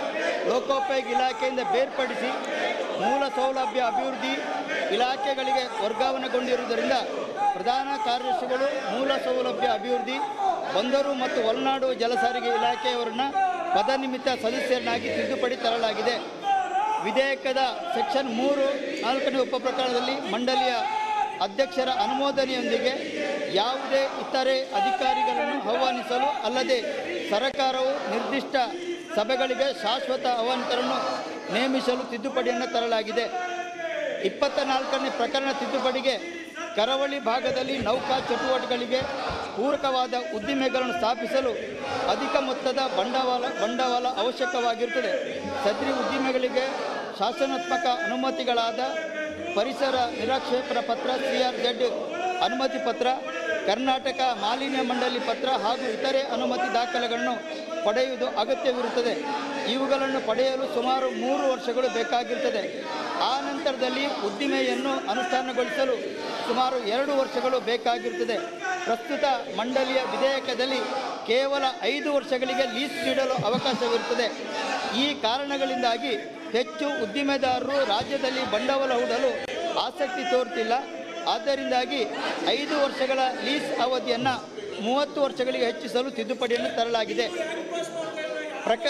ಲೋಕೋಪಯೋಗಿ ಇಲಾಖೆಯಿಂದ ಬೇರ್ಪಡಿಸಿ ಮೂಲ ಸೌಲಭ್ಯ ಅಭಿವೃದ್ಧಿ ಇಲಾಖೆಗಳಿಗೆ ವರ್ಗಾವಣೆಗೊಂಡಿರುವುದರಿಂದ ಪ್ರಧಾನ ಕಾರ್ಯದರ್ಶಿಗಳು ಮೂಲ ಸೌಲಭ್ಯ ಅಭಿವೃದ್ಧಿ ಬಂದರು ಮತ್ತು ಒಳನಾಡು ಜಲಸಾರಿಗೆ ಇಲಾಖೆಯವರನ್ನ ಪದನಿಮಿತ್ತ ಸದಸ್ಯರನ್ನಾಗಿ ತಿದ್ದುಪಡಿ ತರಲಾಗಿದೆ ವಿಧೇಯಕದ ಸೆಕ್ಷನ್ ಮೂರು ನಾಲ್ಕನೇ ಉಪಪ್ರಕರಣದಲ್ಲಿ ಮಂಡಳಿಯ ಅಧ್ಯಕ್ಷರ ಅನುಮೋದನೆಯೊಂದಿಗೆ ಯಾವುದೇ ಇತರೆ ಅಧಿಕಾರಿಗಳನ್ನು ಆಹ್ವಾನಿಸಲು ಅಲ್ಲದೆ ಸರ್ಕಾರವು ನಿರ್ದಿಷ್ಟ ಸಭೆಗಳಿಗೆ ಶಾಶ್ವತ ಆಹ್ವಾನಿತರನ್ನು ನೇಮಿಸಲು ತಿದ್ದುಪಡಿಯನ್ನು ತರಲಾಗಿದೆ ಇಪ್ಪತ್ತ ನಾಲ್ಕನೇ ಪ್ರಕರಣ ತಿದ್ದುಪಡಿಗೆ ಕರಾವಳಿ ಭಾಗದಲ್ಲಿ ನೌಕಾ ಚಟುವಟಿಕೆಗಳಿಗೆ ಪೂರಕವಾದ ಉದ್ದಿಮೆಗಳನ್ನು ಸ್ಥಾಪಿಸಲು ಅಧಿಕ ಮೊತ್ತದ ಬಂಡವಾಳ ಬಂಡವಾಳ ಅವಶ್ಯಕವಾಗಿರುತ್ತದೆ ಸದ್ರಿ ಉದ್ದಿಮೆಗಳಿಗೆ ಶಾಸನಾತ್ಮಕ ಅನುಮತಿಗಳಾದ ಪರಿಸರ ನಿರಾಕ್ಷೇಪಣ ಪತ್ರ ಸಿ ಆರ್ ಜೆಡ್ ಅನುಮತಿ ಪತ್ರ ಕರ್ನಾಟಕ ಮಾಲಿನ್ಯ ಮಂಡಳಿ ಪತ್ರ ಹಾಗೂ ಇತರೆ ಅನುಮತಿ ದಾಖಲೆಗಳನ್ನು ಪಡೆಯುವುದು ಅಗತ್ಯವಿರುತ್ತದೆ ಇವುಗಳನ್ನು ಪಡೆಯಲು ಸುಮಾರು ಮೂರು ವರ್ಷಗಳು ಬೇಕಾಗಿರುತ್ತದೆ ಆ ನಂತರದಲ್ಲಿ ಉದ್ದಿಮೆಯನ್ನು ಅನುಷ್ಠಾನಗೊಳಿಸಲು ಸುಮಾರು ಎರಡು ವರ್ಷಗಳು ಬೇಕಾಗಿರುತ್ತದೆ ಪ್ರಸ್ತುತ ಮಂಡಳಿಯ ವಿಧೇಯಕದಲ್ಲಿ ಕೇವಲ ಐದು ವರ್ಷಗಳಿಗೆ ಲೀಸ್ ನೀಡಲು ಅವಕಾಶವಿರುತ್ತದೆ ಈ ಕಾರಣಗಳಿಂದಾಗಿ ಹೆಚ್ಚು ಉದ್ದಿಮೆದಾರರು ರಾಜ್ಯದಲ್ಲಿ ಬಂಡವಾಳ ಹೂಡಲು ಆಸಕ್ತಿ ತೋರುತ್ತಿಲ್ಲ ಆದ್ದರಿಂದಾಗಿ ಐದು ವರ್ಷಗಳ ಲೀಸ್ ಅವಧಿಯನ್ನು ಮೂವತ್ತು ವರ್ಷಗಳಿಗೆ ಹೆಚ್ಚಿಸಲು ತಿದ್ದುಪಡಿಯನ್ನು ತರಲಾಗಿದೆ ಪ್ರಕ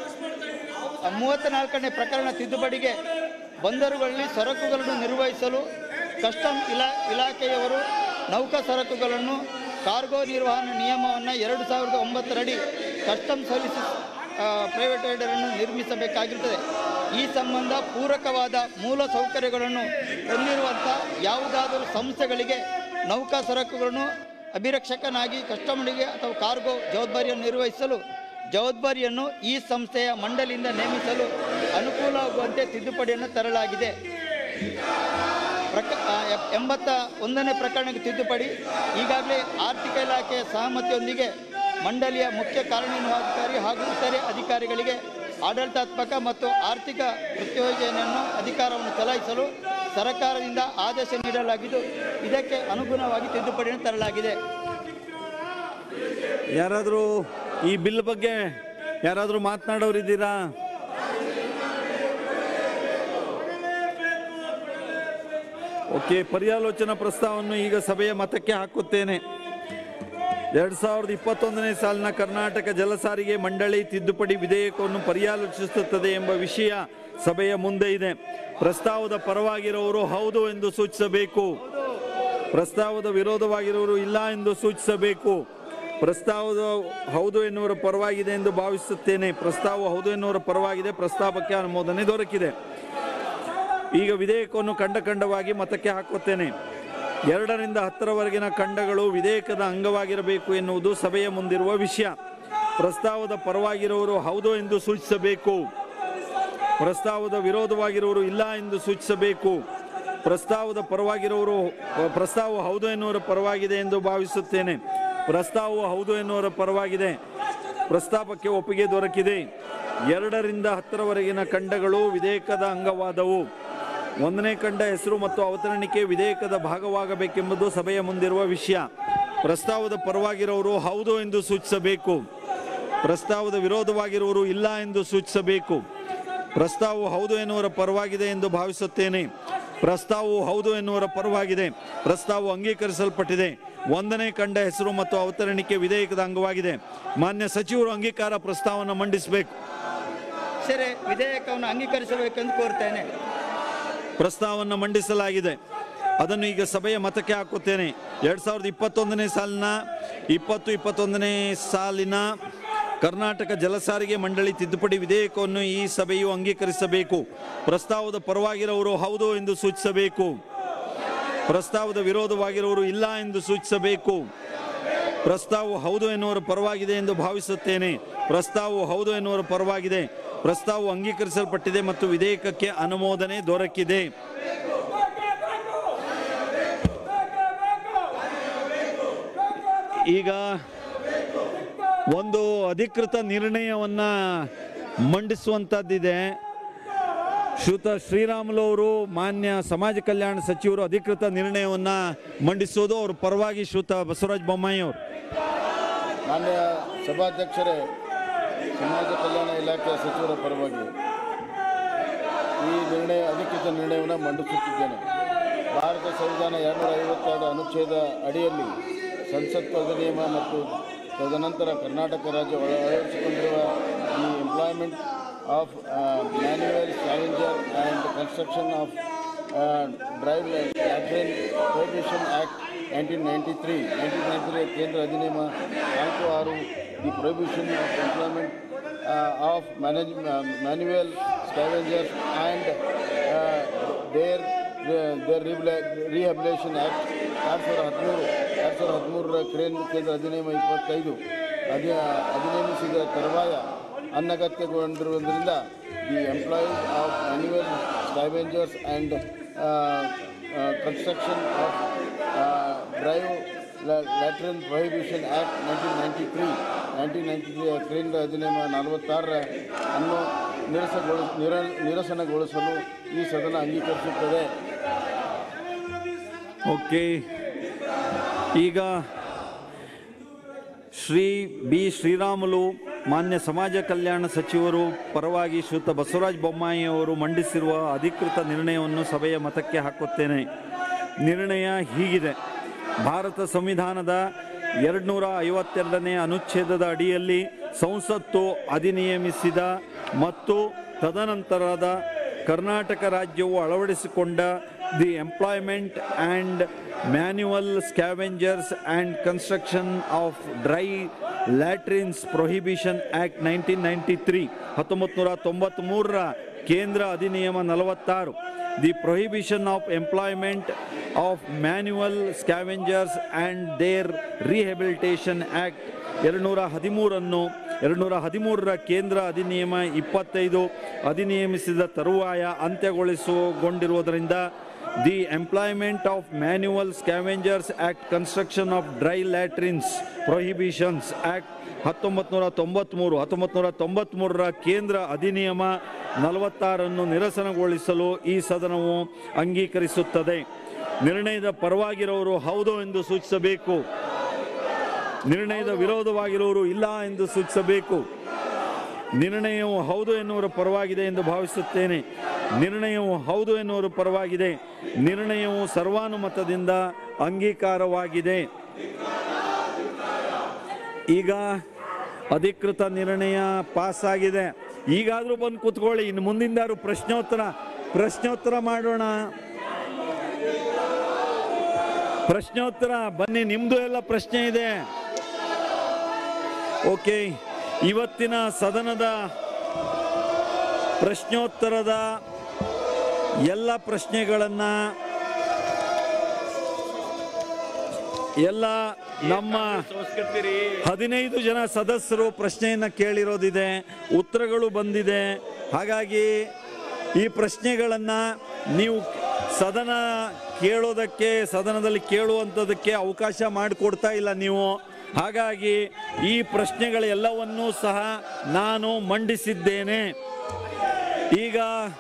ಮೂವತ್ತ ನಾಲ್ಕನೇ ಪ್ರಕರಣ ತಿದ್ದುಪಡಿಗೆ ಬಂದರುಗಳಲ್ಲಿ ಸರಕುಗಳನ್ನು ನಿರ್ವಹಿಸಲು ಕಸ್ಟಮ್ ಇಲಾ ಇಲಾಖೆಯವರು ನೌಕಾ ಸರಕುಗಳನ್ನು ಕಾರ್ಗೋ ನಿರ್ವಹಣಾ ನಿಯಮವನ್ನು ಎರಡು ಸಾವಿರದ ಒಂಬತ್ತರಡಿ ಕಸ್ಟಮ್ ಸರ್ವಿಸಸ್ ಪ್ರೈವೇಟ್ ರೈಡರನ್ನು ನಿರ್ಮಿಸಬೇಕಾಗಿರುತ್ತದೆ ಈ ಸಂಬಂಧ ಪೂರಕವಾದ ಮೂಲ ಸೌಕರ್ಯಗಳನ್ನು ಹೊಂದಿರುವಂಥ ಯಾವುದಾದರೂ ಸಂಸ್ಥೆಗಳಿಗೆ ನೌಕಾ ಸರಕುಗಳನ್ನು ಅಭಿರಕ್ಷಕನಾಗಿ ಕಸ್ಟಮರಿಗೆ ಅಥವಾ ಕಾರ್ಗೋ ಜವಾಬ್ದಾರಿಯನ್ನು ನಿರ್ವಹಿಸಲು ಜವಾಬ್ದಾರಿಯನ್ನು ಈ ಸಂಸ್ಥೆಯ ಮಂಡಳಿಯಿಂದ ನೇಮಿಸಲು ಅನುಕೂಲವಾಗುವಂತೆ ತಿದ್ದುಪಡಿಯನ್ನು ತರಲಾಗಿದೆ ಪ್ರಕ ಆ, ಎಪ್- ಎಂಬತ್ತ ಒಂದನೇ ಪ್ರಕರಣಕ್ಕೆ ತಿದ್ದುಪಡಿ ಈಗಾಗಲೇ ಆರ್ಥಿಕ ಇಲಾಖೆಯ ಸಹಮತಿಯೊಂದಿಗೆ ಮಂಡಳಿಯ ಮುಖ್ಯ ಕಾರ್ಯನಿರ್ವಹಣಾಧಿಕಾರಿ ಹಾಗೂ ಇತರೆ ಅಧಿಕಾರಿಗಳಿಗೆ ಆಡಳಿತಾತ್ಮಕ ಮತ್ತು ಆರ್ಥಿಕ ಪ್ರತ್ಯೋಜನೆಯನ್ನು ಅಧಿಕಾರವನ್ನು ಚಲಾಯಿಸಲು ಸರ್ಕಾರದಿಂದ ಆದೇಶ ನೀಡಲಾಗಿದ್ದು ಇದಕ್ಕೆ ಅನುಗುಣವಾಗಿ ತಿದ್ದುಪಡಿಯನ್ನು ತರಲಾಗಿದೆ ಯಾರಾದರೂ ಈ ಬಿಲ್ ಬಗ್ಗೆ ಯಾರಾದರೂ ಮಾತನಾಡೋರಿದ್ದೀರಾ ಓಕೆ ಪರ್ಯಾಲೋಚನಾ ಪ್ರಸ್ತಾವವನ್ನು ಈಗ ಸಭೆಯ ಮತಕ್ಕೆ ಹಾಕುತ್ತೇನೆ ಎರಡ್ ಸಾವಿರದ ಇಪ್ಪತ್ತೊಂದನೇ ಸಾಲಿನ ಕರ್ನಾಟಕ ಜಲಸಾರಿಗೆ ಮಂಡಳಿ ತಿದ್ದುಪಡಿ ವಿಧೇಯಕವನ್ನು ಪರ್ಯಾಲೋಚಿಸುತ್ತದೆ ಎಂಬ ವಿಷಯ ಸಭೆಯ ಮುಂದೆ ಇದೆ ಪ್ರಸ್ತಾವದ ಪರವಾಗಿರುವವರು ಹೌದು ಎಂದು ಸೂಚಿಸಬೇಕು ಪ್ರಸ್ತಾವದ ವಿರೋಧವಾಗಿರುವವರು ಇಲ್ಲ ಎಂದು ಸೂಚಿಸಬೇಕು ಪ್ರಸ್ತಾವದ ಹೌದು ಎನ್ನುವರ ಪರವಾಗಿದೆ ಎಂದು ಭಾವಿಸುತ್ತೇನೆ ಪ್ರಸ್ತಾವ ಹೌದು ಎನ್ನುವರ ಪರವಾಗಿದೆ ಪ್ರಸ್ತಾವಕ್ಕೆ ಅನುಮೋದನೆ ದೊರಕಿದೆ ಈಗ ವಿಧೇಯಕವನ್ನು ಖಂಡ ಖಂಡವಾಗಿ ಮತಕ್ಕೆ ಹಾಕುತ್ತೇನೆ ಎರಡರಿಂದ ಹತ್ತರವರೆಗಿನ ಖಂಡಗಳು ವಿಧೇಯಕದ ಅಂಗವಾಗಿರಬೇಕು ಎನ್ನುವುದು ಸಭೆಯ ಮುಂದಿರುವ ವಿಷಯ ಪ್ರಸ್ತಾವದ ಪರವಾಗಿರುವವರು ಹೌದು ಎಂದು ಸೂಚಿಸಬೇಕು ಪ್ರಸ್ತಾವದ ವಿರೋಧವಾಗಿರುವವರು ಇಲ್ಲ ಎಂದು ಸೂಚಿಸಬೇಕು ಪ್ರಸ್ತಾವದ ಪರವಾಗಿರುವವರು ಪ್ರಸ್ತಾವ ಹೌದು ಎನ್ನುವರ ಪರವಾಗಿದೆ ಎಂದು ಭಾವಿಸುತ್ತೇನೆ ಪ್ರಸ್ತಾವವು ಹೌದು ಎನ್ನುವರ ಪರವಾಗಿದೆ ಪ್ರಸ್ತಾಪಕ್ಕೆ ಒಪ್ಪಿಗೆ ದೊರಕಿದೆ ಎರಡರಿಂದ ಹತ್ತರವರೆಗಿನ ಖಂಡಗಳು ವಿಧೇಯಕದ ಅಂಗವಾದವು ಒಂದನೇ ಖಂಡ ಹೆಸರು ಮತ್ತು ಅವತರಣಿಕೆ ವಿಧೇಯಕದ ಭಾಗವಾಗಬೇಕೆಂಬುದು ಸಭೆಯ ಮುಂದಿರುವ ವಿಷಯ ಪ್ರಸ್ತಾವದ ಪರವಾಗಿರುವವರು ಹೌದು ಎಂದು ಸೂಚಿಸಬೇಕು ಪ್ರಸ್ತಾವದ ವಿರೋಧವಾಗಿರುವವರು ಇಲ್ಲ ಎಂದು ಸೂಚಿಸಬೇಕು ಪ್ರಸ್ತಾವವು ಹೌದು ಎನ್ನುವರ ಪರವಾಗಿದೆ ಎಂದು ಭಾವಿಸುತ್ತೇನೆ ಪ್ರಸ್ತಾವವು ಹೌದು ಎನ್ನುವರ ಪರವಾಗಿದೆ ಪ್ರಸ್ತಾವವು ಅಂಗೀಕರಿಸಲ್ಪಟ್ಟಿದೆ ಒಂದನೇ ಕಂಡ ಹೆಸರು ಮತ್ತು ಅವತರಣಿಕೆ ವಿಧೇಯಕದ ಅಂಗವಾಗಿದೆ ಮಾನ್ಯ ಸಚಿವರು ಅಂಗೀಕಾರ ಪ್ರಸ್ತಾವವನ್ನು ಮಂಡಿಸಬೇಕು ಸರಿ ವಿಧೇಯಕವನ್ನು ಅಂಗೀಕರಿಸಬೇಕೆಂದು ಕೋರ್ತೇನೆ ಪ್ರಸ್ತಾವವನ್ನು ಮಂಡಿಸಲಾಗಿದೆ ಅದನ್ನು ಈಗ ಸಭೆಯ ಮತಕ್ಕೆ ಹಾಕುತ್ತೇನೆ ಎರಡ್ ಸಾವಿರದ ಇಪ್ಪತ್ತೊಂದನೇ ಸಾಲಿನ ಇಪ್ಪತ್ತು ಇಪ್ಪತ್ತೊಂದನೇ ಸಾಲಿನ ಕರ್ನಾಟಕ ಜಲಸಾರಿಗೆ ಮಂಡಳಿ ತಿದ್ದುಪಡಿ ವಿಧೇಯಕವನ್ನು ಈ ಸಭೆಯು ಅಂಗೀಕರಿಸಬೇಕು ಪ್ರಸ್ತಾವದ ಪರವಾಗಿರುವವರು ಹೌದು ಎಂದು ಸೂಚಿಸಬೇಕು ಪ್ರಸ್ತಾವದ ವಿರೋಧವಾಗಿರುವವರು ಇಲ್ಲ ಎಂದು ಸೂಚಿಸಬೇಕು ಪ್ರಸ್ತಾವವು ಹೌದು ಎನ್ನುವರ ಪರವಾಗಿದೆ ಎಂದು ಭಾವಿಸುತ್ತೇನೆ ಪ್ರಸ್ತಾವವು ಹೌದು ಎನ್ನುವರ ಪರವಾಗಿದೆ ಪ್ರಸ್ತಾವವು ಅಂಗೀಕರಿಸಲ್ಪಟ್ಟಿದೆ ಮತ್ತು ವಿಧೇಯಕಕ್ಕೆ ಅನುಮೋದನೆ ದೊರಕಿದೆ ಈಗ ಒಂದು ಅಧಿಕೃತ ನಿರ್ಣಯವನ್ನ ಮಂಡಿಸುವಂಥದ್ದಿದೆ ಶ್ರೀಯುತ ಶ್ರೀರಾಮುಲು ಅವರು ಮಾನ್ಯ ಸಮಾಜ ಕಲ್ಯಾಣ ಸಚಿವರು ಅಧಿಕೃತ ನಿರ್ಣಯವನ್ನ ಮಂಡಿಸೋದು ಅವ್ರ ಪರವಾಗಿ ಶ್ರೀಯುತ ಬಸವರಾಜ ಬೊಮ್ಮಾಯಿ ಅವರು ಮಾನ್ಯ ಸಭಾಧ್ಯಕ್ಷರೇ ಸಮಾಜ ಕಲ್ಯಾಣ ಇಲಾಖೆಯ ಸಚಿವರ ಪರವಾಗಿ ಈ ನಿರ್ಣಯ ಅಧಿಕೃತ ನಿರ್ಣಯವನ್ನು ಮಂಡಿಸುತ್ತಿದ್ದೇನೆ ಭಾರತ ಸಂವಿಧಾನ ಎರಡುನೂರ ಐವತ್ತೆರಡು ಅನುಚ್ಛೇದ ಅಡಿಯಲ್ಲಿ ಸಂಸತ್ತು ಅಧಿನಿಯಮ ಮತ್ತು ತದನಂತರ ಕರ್ನಾಟಕ ರಾಜ್ಯ ಒಳ- ಅಳವಡಿಸಿಕೊಂಡಿರುವ ಈ employment of manual challenger and construction of drive latrine prohibition act nineteen ninety three nineteen ninety three ಕೇಂದ್ರ ಅಧಿನಿಯಮ ನಾಲ್ಕು ಆರು the prohibition of employment of manage manual scavengers and their their rehabilitation act ಎರಡು ಸಾವಿರದ ಹದಿಮೂರು ಎರಡು ಸಾವಿರದ ಹದಿಮೂರರ ಕ್ರೇನ್ ಕೇಂದ್ರ ಅಧಿನಿಯಮ ಇಪ್ಪತ್ತೈದು ಅಧಿ ಅಧಿನಿಯಮಿಸಿದ ತರುವಾಯ ಅನಗತ್ಯಗೊಂಡಿರುವುದರಿಂದ the employees of manual scavengers and construction of drive latrine prohibition act nineteen ninety three nineteen ninety three ಕೇಂದ್ರ ಅಧಿನಿಯಮ ನಲವತ್ತಾರರ ಅನ್ನು ನಿರಸಗೊಳ ನಿರ ನಿರಸನಗೊಳಿಸಲು ಈ ಸದನ ಅಂಗೀಕರಿಸುತ್ತದೆ ಓಕೆ ಈಗ ಶ್ರೀ ಬಿ ಶ್ರೀರಾಮುಲು ಮಾನ್ಯ ಸಮಾಜ ಕಲ್ಯಾಣ ಸಚಿವರು ಪರವಾಗಿ ಶ್ರೀಯುತ ಬಸವರಾಜ ಬೊಮ್ಮಾಯಿ ಅವರು ಮಂಡಿಸಿರುವ ಅಧಿಕೃತ ನಿರ್ಣಯವನ್ನು ಸಭೆಯ ಮತಕ್ಕೆ ಹಾಕುತ್ತೇನೆ ನಿರ್ಣಯ ಹೀಗಿದೆ ಭಾರತ ಸಂವಿಧಾನದ ಎರಡುನೂರ ಐವತ್ತೆರಡನೇ ಅನುಚ್ಛೇದದ ಅಡಿಯಲ್ಲಿ ಸಂಸತ್ತು ಅಧಿನಿಯಮಿಸಿದ ಮತ್ತು ತದನಂತರದ ಕರ್ನಾಟಕ ರಾಜ್ಯವು ಅಳವಡಿಸಿಕೊಂಡ the employment and manual scavengers and construction of dry latrines prohibition act nineteen ninety three ಹತ್ತೊಂಬತ್ತು ನೂರ ತೊಂಬತ್ತ್ಮೂರರ ಕೇಂದ್ರ ಅಧಿನಿಯಮ ನಲವತ್ತಾರು the prohibition of employment of manual scavengers and their rehabilitation act ಎರಡುನೂರ ಹದಿಮೂರನ್ನು ಎರಡುನೂರ ಹದಿಮೂರರ ಕೇಂದ್ರ ಅಧಿನಿಯಮ ಇಪ್ಪತ್ತೈದು ಅಧಿನಿಯಮಿಸಿದ ತರುವಾಯ ಅಂತ್ಯಗೊಳಿಸಿಕೊಂಡಿರುವುದರಿಂದ the employment of manual scavengers act construction of dry latrines prohibitions act ಹತ್ತೊಂಬತ್ತು ನೂರ ತೊಂಬತ್ತ್ಮೂರು ಹತ್ತೊಂಬತ್ತು ನೂರ ತೊಂಬತ್ತ್ಮೂರರ ಕೇಂದ್ರ ಅಧಿನಿಯಮ ನಲವತ್ತಾರನ್ನು ನಿರಸನಗೊಳಿಸಲು ಈ ಸದನವು ಅಂಗೀಕರಿಸುತ್ತದೆ ನಿರ್ಣಯದ ಪರವಾಗಿರೋರು ಹೌದು ಎಂದು ಸೂಚಿಸಬೇಕು ನಿರ್ಣಯದ ವಿರೋಧವಾಗಿರುವವರು ಇಲ್ಲ ಎಂದು ಸೂಚಿಸಬೇಕು ನಿರ್ಣಯವು ಹೌದು ಎನ್ನುವರ ಪರವಾಗಿದೆ ಎಂದು ಭಾವಿಸುತ್ತೇನೆ ನಿರ್ಣಯವು ಹೌದು ಎನ್ನುವರ ಪರವಾಗಿದೆ ನಿರ್ಣಯವು ಸರ್ವಾನುಮತದಿಂದ ಅಂಗೀಕಾರವಾಗಿದೆ ಈಗ ಅಧಿಕೃತ ನಿರ್ಣಯ ಪಾಸ್ ಆಗಿದೆ ಈಗಾದರೂ ಬಂದು ಕೂತ್ಕೊಳ್ಳಿ ಇನ್ನು ಮುಂದಿಂದಾರು ಪ್ರಶ್ನೋತ್ತರ ಪ್ರಶ್ನೋತ್ತರ ಮಾಡೋಣ ಪ್ರಶ್ನೋತ್ತರ ಬನ್ನಿ ನಿಮ್ಮದು ಎಲ್ಲ ಪ್ರಶ್ನೆ ಇದೆ ಓಕೆ ಇವತ್ತಿನ ಸದನದ ಪ್ರಶ್ನೋತ್ತರದ ಎಲ್ಲ ಪ್ರಶ್ನೆಗಳನ್ನು ಎಲ್ಲ ನಮ್ಮ ಹದಿನೈದು ಜನ ಸದಸ್ಯರು ಪ್ರಶ್ನೆಯನ್ನು ಕೇಳಿರೋದಿದೆ ಉತ್ತರಗಳು ಬಂದಿದೆ ಹಾಗಾಗಿ ಈ ಪ್ರಶ್ನೆಗಳನ್ನು ನೀವು ಸದನ ಕೇಳೋದಕ್ಕೆ ಸದನದಲ್ಲಿ ಕೇಳುವಂಥದ್ದಕ್ಕೆ ಅವಕಾಶ ಮಾಡಿಕೊಡ್ತಾ ಇಲ್ಲ ನೀವು ಹಾಗಾಗಿ ಈ ಪ್ರಶ್ನೆಗಳೆಲ್ಲವನ್ನೂ ಸಹ ನಾನು ಮಂಡಿಸಿದ್ದೇನೆ ಈಗ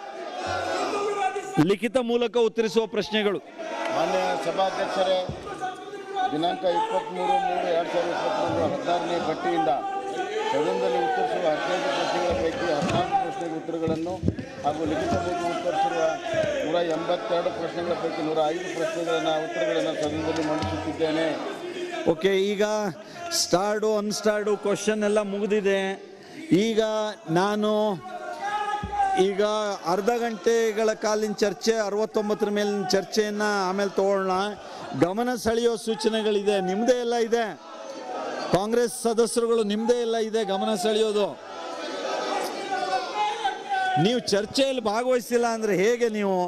ಲಿಖಿತ ಮೂಲಕ ಉತ್ತರಿಸುವ ಪ್ರಶ್ನೆಗಳು ಮಾನ್ಯ ಸಭಾಧ್ಯಕ್ಷರೇ ದಿನಾಂಕ ಇಪ್ಪತ್ತ್ಮೂರು ಮೂರು ಎರಡು ಸಾವಿರದ ಇಪ್ಪತ್ತ್ಮೂರು ಹದಿನಾರನೇ ಪಟ್ಟಿಯಿಂದ ಸದನದಲ್ಲಿ ಉತ್ತರಿಸುವ ಹದಿನೈದು ಪ್ರಶ್ನೆಗಳ ಪೈಕಿ ಹದಿನಾಲ್ಕು ಪ್ರಶ್ನೆಗೆ ಉತ್ತರಗಳನ್ನು ಹಾಗೂ ಲಿಖಿತ ಮೂಲಕ ಉತ್ತರಿಸಿರುವ ನೂರ ಎಂಬತ್ತೆರಡು ಪ್ರಶ್ನೆಗಳ ಪೈಕಿ ನೂರ ಐದು ಪ್ರಶ್ನೆಗಳನ್ನು ಉತ್ತರಗಳನ್ನು ಸದನದಲ್ಲಿ ಮಂಡಿಸುತ್ತಿದ್ದೇನೆ ಓಕೆ ಈಗ ಸ್ಟಾರ್ಡು ಅನ್ಸ್ಟಾರ್ಡು ಕ್ವಶನ್ ಎಲ್ಲ ಮುಗಿದಿದೆ ಈಗ ನಾನು ಈಗ ಅರ್ಧ ಗಂಟೆಗಳ ಕಾಲಿನ ಚರ್ಚೆ ಅರವತ್ತೊಂಬತ್ತರ ಮೇಲಿನ ಚರ್ಚೆಯನ್ನು ಆಮೇಲೆ ತಗೊಳ್ಳೋಣ ಗಮನ ಸೆಳೆಯೋ ಸೂಚನೆಗಳಿದೆ ನಿಮ್ಮದೇ ಎಲ್ಲ ಇದೆ ಕಾಂಗ್ರೆಸ್ ಸದಸ್ಯರುಗಳು ನಿಮ್ಮದೇ ಎಲ್ಲ ಇದೆ ಗಮನ ಸೆಳೆಯೋದು ನೀವು ಚರ್ಚೆಯಲ್ಲಿ ಭಾಗವಹಿಸಿಲ್ಲ ಅಂದರೆ ಹೇಗೆ ನೀವು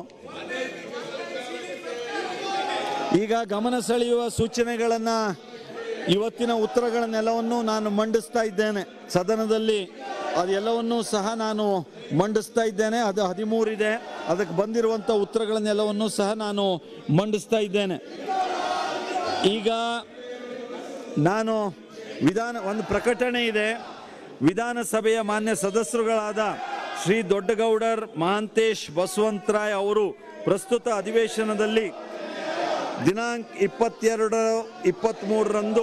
ಈಗ ಗಮನ ಸೆಳೆಯುವ ಸೂಚನೆಗಳನ್ನು ಇವತ್ತಿನ ಉತ್ತರಗಳನ್ನೆಲ್ಲವನ್ನೂ ನಾನು ಮಂಡಿಸ್ತಾ ಇದ್ದೇನೆ ಸದನದಲ್ಲಿ ಅದೆಲ್ಲವನ್ನೂ ಸಹ ನಾನು ಮಂಡಿಸ್ತಾ ಇದ್ದೇನೆ ಅದು ಹದಿಮೂರಿದೆ ಅದಕ್ಕೆ ಬಂದಿರುವಂಥ ಉತ್ತರಗಳನ್ನೆಲ್ಲವನ್ನೂ ಸಹ ನಾನು ಮಂಡಿಸ್ತಾ ಇದ್ದೇನೆ ಈಗ ನಾನು ವಿಧಾನ ಒಂದು ಪ್ರಕಟಣೆ ಇದೆ ವಿಧಾನಸಭೆಯ ಮಾನ್ಯ ಸದಸ್ಯರುಗಳಾದ ಶ್ರೀ ದೊಡ್ಡಗೌಡರ್ ಮಹಾಂತೇಶ್ ಬಸವಂತರಾಯ್ ಅವರು ಪ್ರಸ್ತುತ ಅಧಿವೇಶನದಲ್ಲಿ ದಿನಾಂಕ ಇಪ್ಪತ್ತೆರಡು ಇಪ್ಪತ್ತ್ಮೂರರಂದು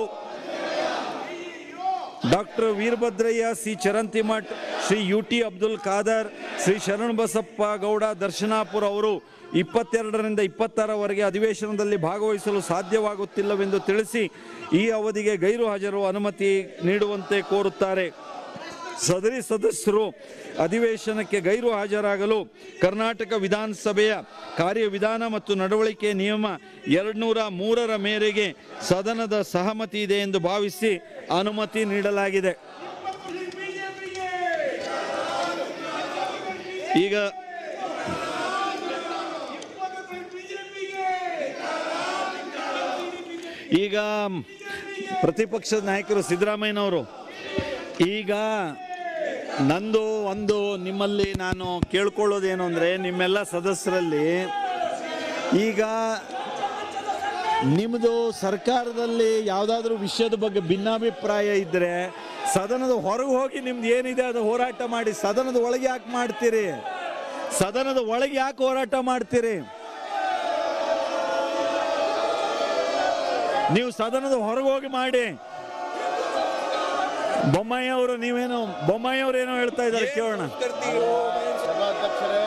doctor Veerabhadrayya C Charantimath Shri U T Abdul Khader Shri Sharanabasappa Gowda Darshanapur ಅವರು ಇಪ್ಪತ್ತೆರಡರಿಂದ ಇಪ್ಪತ್ತಾರವರೆಗೆ ಅಧಿವೇಶನದಲ್ಲಿ ಭಾಗವಹಿಸಲು ಸಾಧ್ಯವಾಗುತ್ತಿಲ್ಲವೆಂದು ತಿಳಿಸಿ ಈ ಅವಧಿಗೆ ಗೈರು ಹಾಜರು ಅನುಮತಿ ನೀಡುವಂತೆ ಕೋರುತ್ತಾರೆ ಸದರಿ ಸದಸ್ಯರು ಅಧಿವೇಶನಕ್ಕೆ ಗೈರು ಹಾಜರಾಗಲು ಕರ್ನಾಟಕ ವಿಧಾನಸಭೆಯ ಕಾರ್ಯವಿಧಾನ ಮತ್ತು ನಡವಳಿಕೆ ನಿಯಮ ಎರಡ್ನೂರ ಮೂರರ ಮೇರೆಗೆ ಸದನದ ಸಹಮತಿ ಇದೆ ಎಂದು ಭಾವಿಸಿ ಅನುಮತಿ ನೀಡಲಾಗಿದೆ ಈಗ ಈಗ ಪ್ರತಿಪಕ್ಷದ ನಾಯಕರು ಸಿದ್ದರಾಮಯ್ಯನವರು ಈಗ ನಂದು ಒಂದು ನಿಮ್ಮಲ್ಲಿ ನಾನು ಕೇಳ್ಕೊಳ್ಳೋದೇನು ಅಂದರೆ ನಿಮ್ಮೆಲ್ಲ ಸದಸ್ಯರಲ್ಲಿ ಈಗ ನಿಮ್ಮದು ಸರ್ಕಾರದಲ್ಲಿ ಯಾವುದಾದ್ರೂ ವಿಷಯದ ಬಗ್ಗೆ ಭಿನ್ನಾಭಿಪ್ರಾಯ ಇದ್ದರೆ ಸದನದ ಹೊರಗೆ ಹೋಗಿ ನಿಮ್ದು ಏನಿದೆ ಅದು ಹೋರಾಟ ಮಾಡಿ ಸದನದ ಒಳಗೆ ಯಾಕೆ ಮಾಡ್ತೀರಿ ಸದನದ ಒಳಗೆ ಯಾಕೆ ಹೋರಾಟ ಮಾಡ್ತೀರಿ ನೀವು ಸದನದ ಹೊರಗೆ ಹೋಗಿ ಮಾಡಿ ಬೊಮ್ಮಾಯಿ ಅವರು ನೀವೇನು ಬೊಮ್ಮಾಯಿ ಅವರು ಏನೋ ಹೇಳ್ತಾ ಇದ್ದಾರೆ ಕೇಳೋಣ ಸಭಾಧ್ಯಕ್ಷರೇ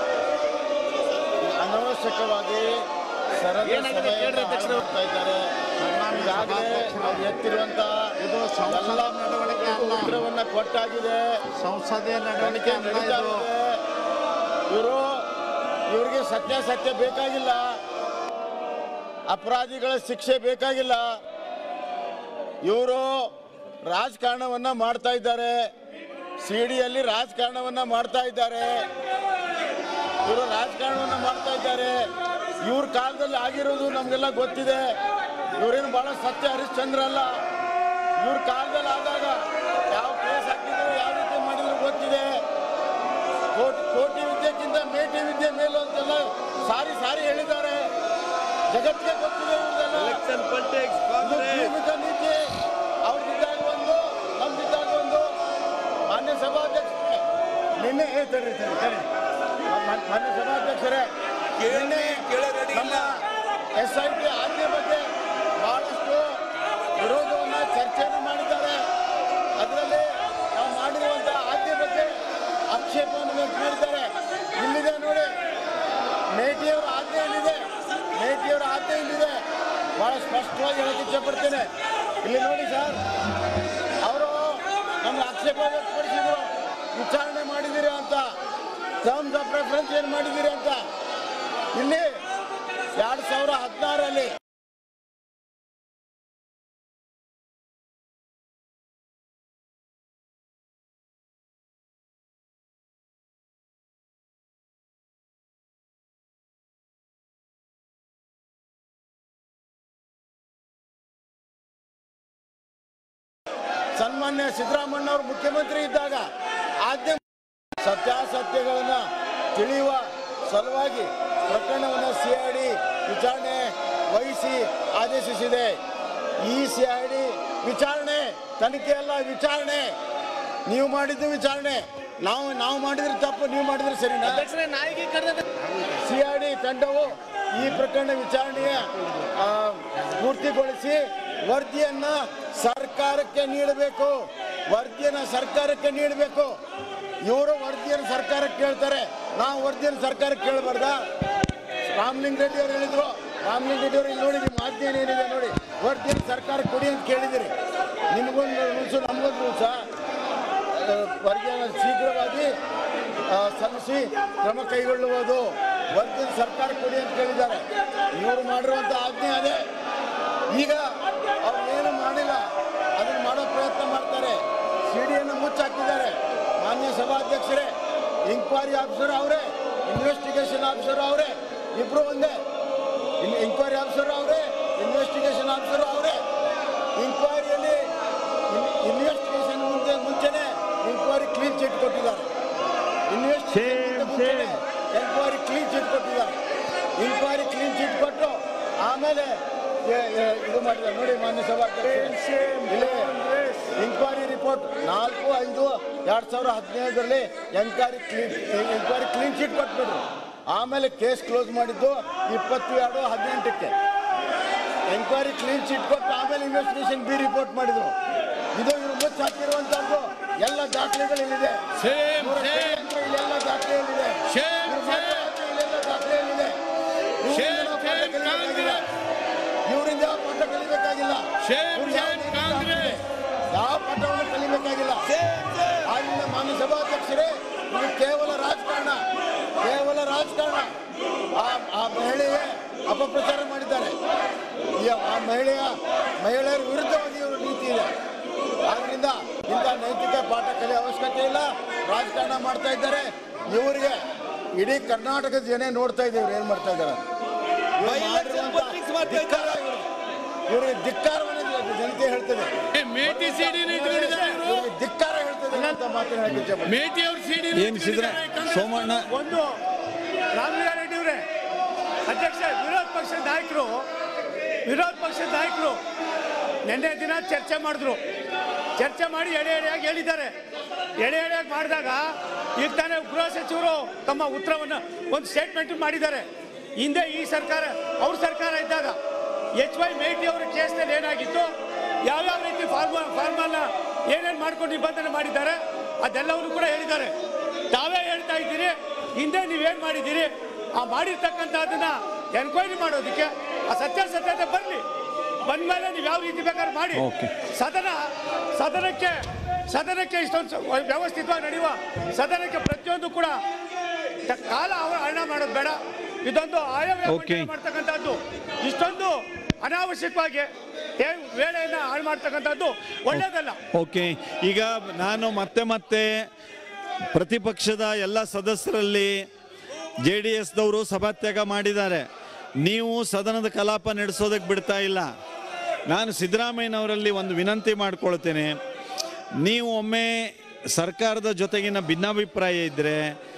ಅನವಶ್ಯಕವಾಗಿ ಸರಳ ಸಭೆಯನ್ನು ಹಾಳು ಮಾಡ್ತಾ ಇದ್ದಾರೆ ಈಗಾಗಲೇ ಅವ್ರು ಎತ್ತಿರುವಂತ ಇದು ಸಂಸದ ನಡವಳಿಕೆ ಅಲ್ಲ. ಉತ್ತರವನ್ನ ಕೊಟ್ಟಾಗಿದೆ ಸಂಸದೀಯ ನಡವಳಿಕೆ ತನಿಖೆ ಅಲ್ಲ ನಡೀತಾ ಇದು ಇದೆ ಇವರು ಇವರಿಗೆ ಸತ್ಯಾಸತ್ಯ ಬೇಕಾಗಿಲ್ಲ ಅಪರಾಧಿಗಳ ಶಿಕ್ಷೆ ಬೇಕಾಗಿಲ್ಲ ಇವರು ರಾಜಕಾರಣವನ್ನ ಮಾಡ್ತಾ ಇದ್ದಾರೆ ಸಿಡಿಯಲ್ಲಿ ರಾಜಕಾರಣವನ್ನ ಮಾಡ್ತಾ ಇದ್ದಾರೆ ಇವರು ರಾಜಕಾರಣವನ್ನ ಮಾಡ್ತಾ ಇದ್ದಾರೆ ಇವ್ರ ಕಾಲದಲ್ಲಿ ಆಗಿರೋದು ನಮಗೆಲ್ಲ ಗೊತ್ತಿದೆ ಇವರೇನು ಬಹಳ ಸತ್ಯ ಹರಿಶ್ಚಂದ್ರ ಅಲ್ಲ ಇವ್ರ ಕಾಲದಲ್ಲಿ ಆದಾಗ ಯಾವ ಕೇಸ್ ಹಾಕಿದ್ರು ಯಾವ ರೀತಿ ಮಾಡಿದ್ರು ಗೊತ್ತಿದೆ ಕೋಟಿ ಕೋಟಿ ವಿದ್ಯೆಗಿಂತ ಮೇಟಿ ವಿದ್ಯೆ ಮೇಲು ಅಂತೆಲ್ಲ ಸಾರಿ ಸಾರಿ ಹೇಳಿದ್ದಾರೆ ಜಗತ್ತಿಗೆ ಗೊತ್ತಿದೆ ಇವ್ರದೆಲ್ಲ ಇದು ದ್ವಿಮುಖ ನೀತಿ ಅವ್ರಿದ್ದಾಗ ಒಂದು ನಮ್ದಿದ್ದಾಗ ಒಂದು ಮಾನ್ಯ ಸಭಾಧ್ಯಕ್ಷರೇ ನಿನ್ನೆ ಏ, ತಡ್ರಿ, ತಡ್ರಿ, ತಡ್ರಿ. ಮ- ಮಾನ್ಯ ಸಭಾಧ್ಯಕ್ಷರೇ ನಿನ್ನೆ ನಮ್ಮ ಎಸ್ ಐ ಟಿ ಆಜ್ಞೆ ಬಗ್ಗೆ ಬಹಳಷ್ಟು ವಿರೋಧವನ್ನ ಚರ್ಚೆಯನ್ನು ಮಾಡಿದ್ದಾರೆ ಅದರಲ್ಲಿ ನಾವು ಮಾಡಿರುವಂತ ಆಜ್ಞೆ ಬಗ್ಗೆ ಆಕ್ಷೇಪವನ್ನು ವ್ಯಕ್ತ ಮಾಡಿದ್ದಾರೆ ಇಲ್ಲಿದೆ ನೋಡಿ ಮೇಟಿಯವರ ಆಜ್ಞೆ ಇಲ್ಲಿದೆ ಮೇಟಿಯವರ ಆಜ್ಞೆ ಇಲ್ಲಿದೆ ಬಹಳ ಸ್ಪಷ್ಟವಾಗಿ ಹೇಳಕ್ಕೆ ಇಚ್ಛೆಪಡ್ತೇನೆ ಇಲ್ಲಿ ನೋಡಿ ಸರ್ ಅವರು ನಮ್ಗೆ ಆಕ್ಷೇಪ ವ್ಯಕ್ತಪಡಿಸಿದ್ರು ವಿಚಾರಣೆ ಮಾಡಿದ್ದೀರಿ ಅಂತ ಟರ್ಮ್ಸ್ ಆಫ್ ರೆಫರೆನ್ಸ್ ಏನು ಮಾಡಿದ್ದೀರಿ ಅಂತ ಇಲ್ಲಿ ಎರಡ್ ಸಾವಿರ ಹದಿನಾರರಲ್ಲಿ ಸನ್ಮಾನ್ಯ ಸಿದ್ದರಾಮಣ್ಣವರು ಮುಖ್ಯಮಂತ್ರಿ ಇದ್ದಾಗ ಆದ್ಯ ಸತ್ಯಾಸತ್ಯಗಳನ್ನ ತಿಳಿಯುವ ಸಲುವಾಗಿ ಪ್ರಕರಣವನ್ನು ಸಿಐಡಿ ವಿಚಾರಣೆ ವಹಿಸಿ ಆದೇಶಿಸಿದೆ ಈ ಸಿಐಡಿ ವಿಚಾರಣೆ ತನಿಖೆ ಅಲ್ಲ ವಿಚಾರಣೆ ನೀವು ಮಾಡಿದ್ದು ವಿಚಾರಣೆ ನಾವು ನಾವು ಮಾಡಿದ್ರೆ ತಪ್ಪು ನೀವು ಮಾಡಿದ್ರೆ ಸರಿನಾ ಸಿಐಡಿ ತಂಡವು ಈ ಪ್ರಕರಣ ವಿಚಾರಣೆಯ ಆ, ಪೂರ್ತಿಗೊಳಿಸಿ ವರದಿಯನ್ನ ಸರ್ಕಾರಕ್ಕೆ ನೀಡಬೇಕು ವರದಿಯನ್ನ ಸರ್ಕಾರಕ್ಕೆ ನೀಡಬೇಕು ಇವರು ವರದಿಯನ್ನು ಸರ್ಕಾರಕ್ಕೆ ಕೇಳ್ತಾರೆ ನಾವು ವರದಿಯನ್ನು ಸರ್ಕಾರಕ್ಕೆ ಕೇಳಬಾರ್ದ ರಾಮಲಿಂಗ ರೆಡ್ಡಿ ಅವರು ಹೇಳಿದ್ರು ರಾಮಲಿಂಗ ರೆಡ್ಡಿ ಅವರು ಇಲ್ಲಿ ನೋಡಿ ನಿಮ್ಮ ಆಜ್ಞೆ ಏನಿದೆ ನೋಡಿ ವರದಿಯನ್ನು ಸರ್ಕಾರಕ್ಕೆ ಕೊಡಿ ಅಂತ ಕೇಳಿದಿರಿ ನಿಮಗೊಂದು ರೂಲ್ಸು ನಮಗೊಂದು ರೂಲ್ಸ ವರದಿಯನ್ನು ಶೀಘ್ರವಾಗಿ ಆ, ಸಲ್ಲಿಸಿ ಕ್ರಮ ಕೈಗೊಳ್ಳುವುದು ವರದಿ ಸರ್ಕಾರ ಕೊಡಿ ಅಂತ ಕೇಳಿದ್ದಾರೆ ಇವರು ಮಾಡಿರುವಂತ ಆಜ್ಞೆ ಅದೇ ಈಗ ಅವ್ರು ಏನು ಮಾಡಿಲ್ಲ ಅದನ್ನ ಮಾಡೋ ಪ್ರಯತ್ನ ಮಾಡ್ತಾರೆ ಸಿಡಿಯನ್ನು ಮುಚ್ಚಾಕಿದ್ದಾರೆ ಮಾನ್ಯ ಸಭಾಧ್ಯಕ್ಷರೇ ಇಂಕ್ವೈರಿ ಆಫೀಸರ್ ಅವರೇ ಇನ್ವೆಸ್ಟಿಗೇಷನ್ ಆಫೀಸರ್ ಅವರೇ ಇಬ್ರು ಒಂದೇ ಇಂಕ್ವೈರಿ ಆಫೀಸರ್ ಅವರೇ ಇನ್ವೆಸ್ಟಿಗೇಷನ್ ಆಫೀಸರ್ ಅವರೇ ಇಂಕ್ವೈರಿಯಲ್ಲಿ ಇನ್ವೆಸ್ಟಿಗೇಷನ್ ಮುಂಚೆ ಮುಂಚೆನೆ ಇಂಕ್ವೈರಿ ಕ್ಲೀನ್ ಚಿಟ್ ಕೊಟ್ಟಿದ್ದಾರೆ ಇನ್ವೆಸ್ಟಿಗೇಷನ್ ಎಂಕ್ವೈರಿ ಕ್ಲೀನ್ ಚಿಟ್ ಕೊಟ್ಟಿದ್ದಾರೆ ಇಂಕ್ವೈರಿ ಕ್ಲೀನ್ ಚಿಟ್ ಕೊಟ್ಟು ಆಮೇಲೆ ಎ- ಎ- ಇದು ಮಾಡಿದ್ದಾರೆ ನೋಡಿ ಮಾನ್ಯ ಸಭಾಧ್ಯಕ್ಷರೇ ಇಂಕ್ವೈರಿ ರಿಪೋರ್ಟ್ ನಾಲ್ಕು ಐದು ಎರಡ್ ಸಾವಿರ ಹದಿನೈದರಲ್ಲಿ enquiry clean enquiry clean chit ಕೊಟ್ಬಿಟ್ರು ಆಮೇಲೆ ಕೇಸ್ ಕ್ಲೋಸ್ ಮಾಡಿದ್ದು ಇಪ್ಪತ್ತು ಎರಡು ಹದಿನೆಂಟಕ್ಕೆ ಎಂಕ್ವೈರಿ ಕ್ಲೀನ್ ಚಿಟ್ ಕೊಟ್ಟು ಆಮೇಲೆ ಇನ್ವೆಸ್ಟಿಗೇಷನ್ ಬಿ ರಿಪೋರ್ಟ್ ಮಾಡಿದ್ರು ಇದು ಇವರು ಮುಚ್ಚ ಹಾಕಿರುವಂತದ್ದು ಎಲ್ಲ ದಾಖಲೆಗಳು ಇಲ್ಲಿದೆ ಇವರ ಷಡ್ಯಂತ್ರ ಇಲ್ಲೆಲ್ಲ ದಾಖಲೆ ಅಪಪ್ರಚಾರ ಮಾಡಿದ್ದಾರೆ ಈ ಆ ಮಹಿಳೆಯ ಮಹಿಳೆಯರ ವಿರುದ್ಧವಾಗಿ ಇವರು ನೀತಿ ಇದೆ ಆದ್ರಿಂದ ಇಂಥ ನೈತಿಕ ಪಾಠ ಕಲಿಯ ಅವಶ್ಯಕತೆ ಇಲ್ಲ ರಾಜಕಾರಣ ಮಾಡ್ತಾ ಇದ್ದಾರೆ ಇವರಿಗೆ ಇಡೀ ಕರ್ನಾಟಕದ ಜನ ನೋಡ್ತಾ ಇದ್ದೀವಿ ಇವ್ರು ಏನ್ ಮಾಡ್ತಾ ಇದ್ದಾರೆ ಇವ್ರು ಮಾಡಿರುವಂಥ ಧಿಕ್ಕಾರ ಇವ್ರಿಗೆ. ಇವ್ರಿಗೆ ಧಿಕ್ಕಾರವನ್ನು ಜನತೆ ಹೇಳ್ತದೆ ಮೇಟಿ ಸಿಡಿನ ಇವ್ರಿಗೆ ಧಿಕ್ಕಾರ ಹೇಳ್ತದೆ ಅಂತ ಮಾತನ್ನ ಹೇಳಕ್ಕೆ ಇಚ್ಛೆಪಡ್ತೀನಿ. ಮೇಟಿ ಅವ್ರ ಸಿಡಿ ಏನು ಸಿದ್ರ ಸೋಮಣ್ಣ ಒಂದು ರಾಮಲಿಂಗಾರೆಡ್ಡಿ ಅವರೇ ಅಧ್ಯಕ್ಷ ವಿರೋಧ ಪಕ್ಷದ ನಾಯಕರು ವಿರೋಧ ಪಕ್ಷದ ನಾಯಕರು ನಿನ್ನೆ ದಿನ ಚರ್ಚೆ ಮಾಡಿದ್ರು ಚರ್ಚೆ ಮಾಡಿ ಎಡೆ ಎಡೆಯಾಗಿ ಹೇಳಿದ್ದಾರೆ ಎಡೆ ಎಡೆಯಾಗಿ ಮಾಡಿದಾಗ ಈಗ ತಾನೇ ಗೃಹ ಸಚಿವರು ತಮ್ಮ ಉತ್ತರವನ್ನು ಒಂದು ಸ್ಟೇಟ್ಮೆಂಟ್ ಮಾಡಿದ್ದಾರೆ ಹಿಂದೆ ಈ ಸರ್ಕಾರ ಅವ್ರ ಸರ್ಕಾರ ಇದ್ದಾಗ ಎಚ್ ವೈ ಮೇಟಿ ಅವರ ಕೇಸ್ನಲ್ಲಿ ಏನಾಗಿತ್ತು ಯಾವ್ಯಾವ ರೀತಿ ಫಾರ್ಮ ಫಾರ್ಮನ್ನ ಏನೇನು ಮಾಡ್ಕೊಂಡು ನಿಬಂಧನೆ ಮಾಡಿದ್ದಾರೆ ಅದೆಲ್ಲವನ್ನು ಕೂಡ ಹೇಳಿದ್ದಾರೆ ತಾವೇ ಹೇಳ್ತಾ ಇದ್ದೀರಿ ಹಿಂದೆ ನೀವೇನ್ ಮಾಡಿದ್ದೀರಿ ಆ ಮಾಡಿರ್ತಕ್ಕಂಥದ್ದನ್ನ ಎನ್ಕ್ವೈರಿ ಮಾಡೋದಕ್ಕೆ ಆ ಸತ್ಯಾಸತ್ಯತೆ ಬರಲಿ ಬಂದ್ಮೇಲೆ ನೀವು ಯಾವ ರೀತಿ ಬೇಕಾದ್ರೆ ಮಾಡಿ Okay. ಸದನ ಸದನಕ್ಕೆ ಸದನಕ್ಕೆ ಇಷ್ಟೊಂದು ಸ- ವ್ಯವಸ್ಥಿತವಾಗಿ ನಡೆಯುವ ಸದನಕ್ಕೆ ಪ್ರತಿಯೊಂದು ಕೂಡ ತ- ಕಾಲ ಅವ ಹರಣ ಮಾಡೋದು ಬೇಡ ಇದೊಂದು ಆಯವ್ಯಯ Okay. ಮಂಡನೆ ಮಾಡ್ತಕ್ಕಂಥದ್ದು ಇಷ್ಟೊಂದು ಅನಾವಶ್ಯಕವಾಗಿ ಏ- ವೇಳೆಯನ್ನ ಹಾಳು ಮಾಡ್ತಕ್ಕಂಥದ್ದು ಒಳ್ಳೇದಲ್ಲ ಓಕೆ ಈಗ ನಾನು ಮತ್ತೆ ಮತ್ತೆ ಪ್ರತಿಪಕ್ಷದ ಎಲ್ಲ ಸದಸ್ಯರಲ್ಲಿ ಜೆ ಡಿ ಎಸ್ದವರು ಸಭಾತ್ಯಾಗ ಮಾಡಿದ್ದಾರೆ ನೀವು ಸದನದ ಕಲಾಪ ನಡೆಸೋದಕ್ಕೆ ಬಿಡ್ತಾ ಇಲ್ಲ ನಾನು ಸಿದ್ದರಾಮಯ್ಯನವರಲ್ಲಿ ಒಂದು ವಿನಂತಿ ಮಾಡ್ಕೊಳ್ತೇನೆ ನೀವು ಒಮ್ಮೆ ಸರ್ಕಾರದ ಜೊತೆಗಿನ ಭಿನ್ನಾಭಿಪ್ರಾಯ ಇದ್ದರೆ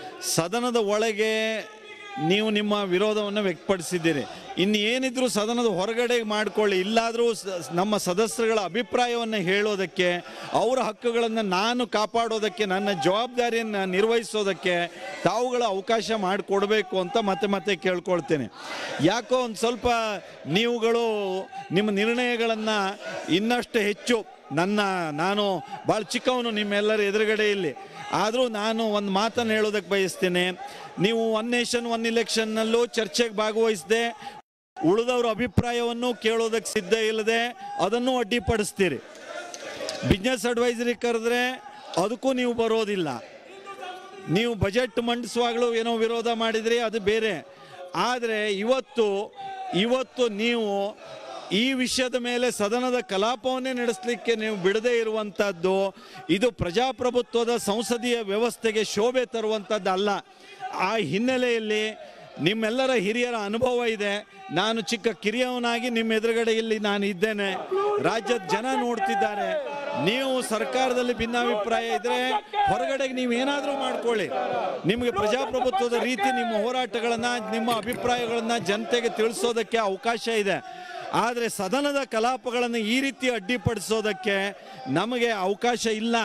ಸದನದ ಒಳಗೆ ನೀವು ನಿಮ್ಮ ವಿರೋಧವನ್ನು ವ್ಯಕ್ತಪಡಿಸಿದ್ದೀರಿ ಇನ್ನು ಏನಿದ್ರು ಸದನದ ಹೊರಗಡೆ ಮಾಡ್ಕೊಳ್ಳಿ ಇಲ್ಲಾದರೂ ಸ- ನಮ್ಮ ಸದಸ್ಯರುಗಳ ಅಭಿಪ್ರಾಯವನ್ನು ಹೇಳೋದಕ್ಕೆ ಅವರ ಹಕ್ಕುಗಳನ್ನು ನಾನು ಕಾಪಾಡೋದಕ್ಕೆ ನನ್ನ ಜವಾಬ್ದಾರಿಯನ್ನು ನಿರ್ವಹಿಸೋದಕ್ಕೆ ತಾವುಗಳ ಅವಕಾಶ ಮಾಡಿಕೊಡ್ಬೇಕು ಅಂತ ಮತ್ತೆ ಮತ್ತೆ ಕೇಳ್ಕೊಳ್ತೇನೆ ಯಾಕೋ ಒಂದು ಸ್ವಲ್ಪ ನೀವುಗಳು ನಿಮ್ಮ ನಿರ್ಣಯಗಳನ್ನು ಇನ್ನಷ್ಟು ಹೆಚ್ಚು ನನ್ನ ನಾನು ಭಾಳ ಚಿಕ್ಕವನು ನಿಮ್ಮೆಲ್ಲರ ಎದುರುಗಡೆ ಇಲ್ಲಿ ಆದರೂ ನಾನು ಒಂದು ಮಾತನ್ನು ಹೇಳೋದಕ್ಕೆ ಬಯಸ್ತೇನೆ ನೀವು ಒನ್ ನೇಷನ್ ಒನ್ ಇಲೆಕ್ಷನ್ನಲ್ಲೂ ಚರ್ಚೆಗೆ ಭಾಗವಹಿಸದೆ ಉಳಿದವ್ರ ಅಭಿಪ್ರಾಯವನ್ನು ಕೇಳೋದಕ್ಕೆ ಸಿದ್ಧ ಇಲ್ಲದೆ ಅದನ್ನು ಅಡ್ಡಿಪಡಿಸ್ತೀರಿ ಬಿಸ್ನೆಸ್ ಅಡ್ವೈಸರಿ ಕರೆದ್ರೆ ಅದಕ್ಕೂ ನೀವು ಬರೋದಿಲ್ಲ ನೀವು ಬಜೆಟ್ ಮಂಡಿಸುವಾಗಲೂ ಏನೋ ವಿರೋಧ ಮಾಡಿದ್ರಿ ಅದು ಬೇರೆ ಆದರೆ ಇವತ್ತು ಇವತ್ತು ನೀವು ಈ ವಿಷಯದ ಮೇಲೆ ಸದನದ ಕಲಾಪವನ್ನೇ ನಡೆಸಲಿಕ್ಕೆ ನೀವು ಬಿಡದೇ ಇರುವಂಥದ್ದು ಇದು ಪ್ರಜಾಪ್ರಭುತ್ವದ ಸಂಸದೀಯ ವ್ಯವಸ್ಥೆಗೆ ಶೋಭೆ ತರುವಂಥದ್ದು ಅಲ್ಲ ಆ ಹಿನ್ನೆಲೆಯಲ್ಲಿ ನಿಮ್ಮೆಲ್ಲರ ಹಿರಿಯರ ಅನುಭವ ಇದೆ ನಾನು ಚಿಕ್ಕ ಕಿರಿಯವನಾಗಿ ನಿಮ್ಮ ಎದುರುಗಡೆ ಇಲ್ಲಿ ನಾನು ಇದ್ದೇನೆ ರಾಜ್ಯದ ಜನ ನೋಡ್ತಿದ್ದಾರೆ ನೀವು ಸರ್ಕಾರದಲ್ಲಿ ಭಿನ್ನಾಭಿಪ್ರಾಯ ಇದ್ರೆ ಹೊರಗಡೆಗೆ ನೀವು ಏನಾದರೂ ಮಾಡ್ಕೊಳ್ಳಿ ನಿಮಗೆ ಪ್ರಜಾಪ್ರಭುತ್ವದ ರೀತಿ ನಿಮ್ಮ ಹೋರಾಟಗಳನ್ನ ನಿಮ್ಮ ಅಭಿಪ್ರಾಯಗಳನ್ನ ಜನತೆಗೆ ತಿಳಿಸೋದಕ್ಕೆ ಅವಕಾಶ ಇದೆ ಆದರೆ ಸದನದ ಕಲಾಪಗಳನ್ನು ಈ ರೀತಿ ಅಡ್ಡಿಪಡಿಸೋದಕ್ಕೆ ನಮಗೆ ಅವಕಾಶ ಇಲ್ಲ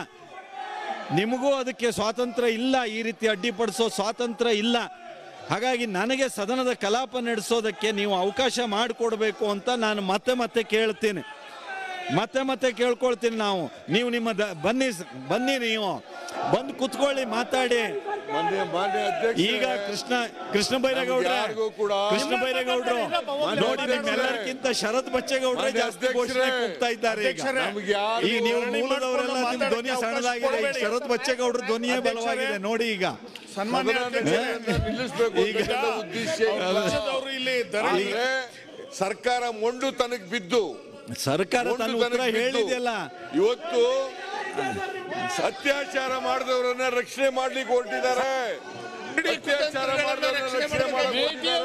ನಿಮಗೂ ಅದಕ್ಕೆ ಸ್ವಾತಂತ್ರ್ಯ ಇಲ್ಲ ಈ ರೀತಿ ಅಡ್ಡಿಪಡಿಸೋ ಸ್ವಾತಂತ್ರ್ಯ ಇಲ್ಲ ಹಾಗಾಗಿ ನನಗೆ ಸದನದ ಕಲಾಪ ನಡೆಸೋದಕ್ಕೆ ನೀವು ಅವಕಾಶ ಮಾಡಿಕೊಡ್ಬೇಕು ಅಂತ ನಾನು ಮತ್ತೆ ಮತ್ತೆ ಕೇಳ್ತೀನಿ ಮತ್ತೆ ಮತ್ತೆ ಕೇಳ್ಕೊಳ್ತೀನಿ ನಾವು ನೀವು ನಿಮ್ಮ ದ- ಬನ್ನಿ ಸ- ಬನ್ನಿ ನೀವು ಬಂದು ಕುತ್ಕೊಳ್ಳಿ ಮಾತಾಡಿ ಮಾನ್ಯ ಮಾನ್ಯ ಅಧ್ಯಕ್ಷ ಈಗ ಕೃಷ್ಣ ಕೃಷ್ಣ ಬೈರೇಗೌಡ್ರೆ ಯಾರಿಗೂ ಕೂಡ ಕೃಷ್ಣ ಬೈರೇಗೌಡ್ರು ಮಾನ್ಯ ನೋಡಿ ಅಧ್ಯಕ್ಷರೇ, ನಿಮ್ಮೆಲ್ಲರಿಗಿಂತ ಶರತ್ ಬಚ್ಚೇಗೌಡ್ರೆ ಮಾನ್ಯ ಜಾಸ್ತಿ ಘೋಷಣೆ ಅಧ್ಯಕ್ಷರೇ, ಕೂಗ್ತಾ ಇದ್ದಾರೆ ಈಗ ಅಧ್ಯಕ್ಷರೇ, ನಮ್ಗೆ ಯಾರಿಗೂ ಈಗ ನೀವು ಧರಣಿ ಮೂಲದವರೆಲ್ಲ ಮಾಡ್ಕೊಂಡು ನಿಮ್ ಧ್ವನಿ ಮಾತಾಡಕ್ಕೆ ಸಣ್ಣದಾಗಿದೆ ಈಗ ಅವಕಾಶ ಶರತ್ ಬಚ್ಚೇಗೌಡ್ರ ಧ್ವನಿಯೇ ಬಲವಾಗಿದೆ ನೋಡಿ ಈಗ ಸನ್ಮಾನ್ಯ ಸದನವನ್ನು ನಿಲ್ಲಿಸಬೇಕು ಈಗ- ಅಂತಕ್ಕಂಥ ಉದ್ದೇಶ ಇಲ್ಲ. ಪಕ್ಷದವರು ಇಲ್ಲಿ ಧರಣಿ ಆದ್ರೆ ಸರ್ಕಾರ ಮೊಂಡು ತನಕ್ ಬಿದ್ದು ಸರ್ಕಾರ ತನ್ನ ಮೊಂಡು ಉತ್ತರ ತನಕ್ ಬಿದ್ದು ಹೇಳಿದೆಯಲ್ಲ ಇವತ್ತು ಅತ್ಯಾಚಾರ ಮಾಡಿದವರನ್ನ ರಕ್ಷಣೆ ಮಾಡ್ಲಿಕ್ಕೆ ಹೊರಟಿದ್ದಾರೆ ಅತ್ಯಾಚಾರ ಮಾಡಿದವರನ್ನ ರಕ್ಷಣೆ ಮಾಡಕ್ಕೆ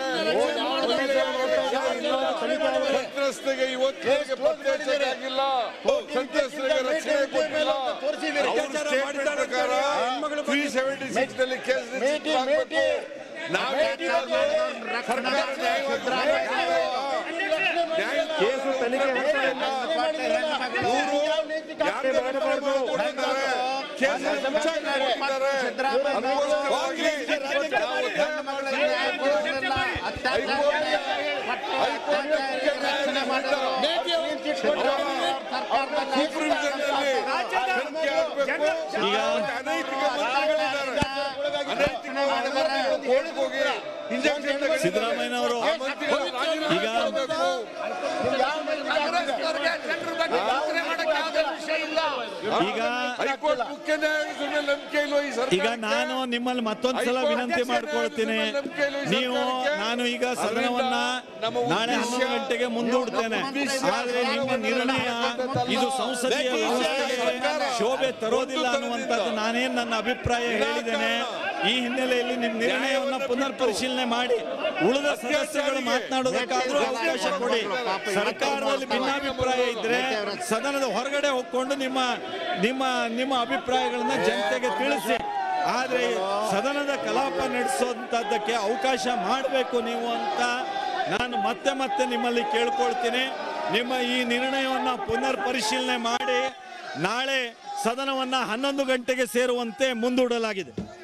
ಹೊರಟಿದ್ದಾರೆ. ಸಂತ್ರಸ್ತೆಗೆ ಇವತ್ತಿಗೆ ಪತ್ತೆ ಹಚ್ಚಕ್ಕೆ ಆಗಿಲ್ಲ ಸಂತ್ರಸ್ತೆಗೆ ರಕ್ಷಣೆ ಕೊಟ್ಟಿಲ್ಲ ಅವ್ರ ಸ್ಟೇಟ್ಮೆಂಟ್ ಪ್ರಕಾರ ತ್ರೀ ಸೆವೆಂಟಿ ಸಿಕ್ಸ್ ನಲ್ಲಿ ಕೇಸ್ ರಿಜಿಸ್ಟರ್ ಆಗ್ಬೇಕು ನಾವೇ ಸರ್ಕಾರ ಕೇಸು ತನಿಖೆ ಇವರು ಯಾರ್ಯಾರು ಮಾಡ್ಕೊಂಡಿದ್ದಾರೆ? ಕೇಸನ್ನು ಮುಚ್ಚಾಕಿದ್ದಾರೆ. ಅದಕ್ಕೋಸ್ಕರವಾಗಿ ನಾವು ಧರ್ಮ ಮಾಡ್ತೀವಿ. ಸೂಪರ್ವಿಷನ್ನಲ್ಲಿ ತನಿಖೆ ಆಗ್ಬೇಕು. ಈಗ ಅನೈತಿಕ ಮಂತ್ರಿಗಳಿದ್ದಾರೆ. ಅನೈತಿಕ ಮಂತ್ರಿಗಳು ಕೋರ್ಟ್ಗೆ ಹೋಗಿ ಇಂಜೆಕ್ಷನ್ ತಗೊಂಡಿದ್ದಾರೆ. ಸಿದ್ದರಾಮಯ್ಯನವರು ಆ ಮಂತ್ರಿಗಳು ರಾಜೀನಾಮೆ ಈಗ- ಮಾಡಬೇಕು. ಈಗ ಹೈಕೋರ್ಟ್ ಮುಖ್ಯ ನ್ಯಾಯಾಧೀಶರ ಮೇಲೆ ನಂಬಿಕೆ ಇಲ್ವಾ ಈ ಸರ್ಕಾರಕ್ಕೆ? ಈಗ ನಾನು ನಿಮ್ಮಲ್ಲಿ ಮತ್ತೊಂದ್ಸಲ ಹೈಕೋರ್ಟ್ ವಿನಂತಿ ಅಧ್ಯಕ್ಷ ಮಾಡ್ಕೊಳ್ತೀನಿ ನ್ಯಾಯಾಧೀಶರ ಮೇಲೆ ನಂಬಿಕೆ ಇಲ್ವಾ ಈ ನೀವು ಸರ್ಕಾರಕ್ಕೆ? ನಾನು ಈಗ ಅದರಿಂದ ಸದನವನ್ನ ನಮ್ಮ ನಾಳೆ ಉದ್ದೇಶ- ಹನ್ನೊಂದು ಗಂಟೆಗೆ ಮುಂದೂಡ್ತೇನೆ ಆದ್ರೆ ನಿಮ್ಮ ನಿರ್ಣಯ ಇದು ಸಂಸದೀಯ ವ್ಯವಸ್ಥೆಗೆ ಶೋಭೆ ತರೋದಿಲ್ಲ ಅನ್ನುವಂಥದ್ದು ನಾನೇನ್ ನನ್ನ ಅಭಿಪ್ರಾಯ ಹೇಳಿದ್ದೇನೆ ಈ ಹಿನ್ನೆಲೆಯಲ್ಲಿ ನಿಮ್ಮ ನಿರ್ಣಯವನ್ನ ಪುನರ್ ಪರಿಶೀಲನೆ ಮಾಡಿ ಉಳಿದ ಸದಸ್ಯಗಳು ಮಾತನಾಡೋದಕ್ಕಾದ್ರೂ ಅವಕಾಶ ಕೊಡಿ ಸರ್ಕಾರದಲ್ಲಿ ಭಿನ್ನಾಭಿಪ್ರಾಯ ಇದ್ರೆ ಸದನದ ಹೊರಗಡೆ ಹೋಗ್ಕೊಂಡು ನಿಮ್ಮ ನಿಮ್ಮ ನಿಮ್ಮ ಅಭಿಪ್ರಾಯಗಳನ್ನ ಜನತೆಗೆ ತಿಳಿಸಿ ಆದ್ರೆ ಸದನದ ಕಲಾಪ ನಡೆಸೋಂಥದ್ದಕ್ಕೆ ಅವಕಾಶ ಮಾಡಬೇಕು ನೀವು ಅಂತ ನಾನು ಮತ್ತೆ ಮತ್ತೆ ನಿಮ್ಮಲ್ಲಿ ಕೇಳ್ಕೊಳ್ತೀನಿ ನಿಮ್ಮ ಈ ನಿರ್ಣಯವನ್ನ ಪುನರ್ ಪರಿಶೀಲನೆ ಮಾಡಿ ನಾಳೆ ಸದನವನ್ನ ಹನ್ನೊಂದು ಗಂಟೆಗೆ ಸೇರುವಂತೆ ಮುಂದೂಡಲಾಗಿದೆ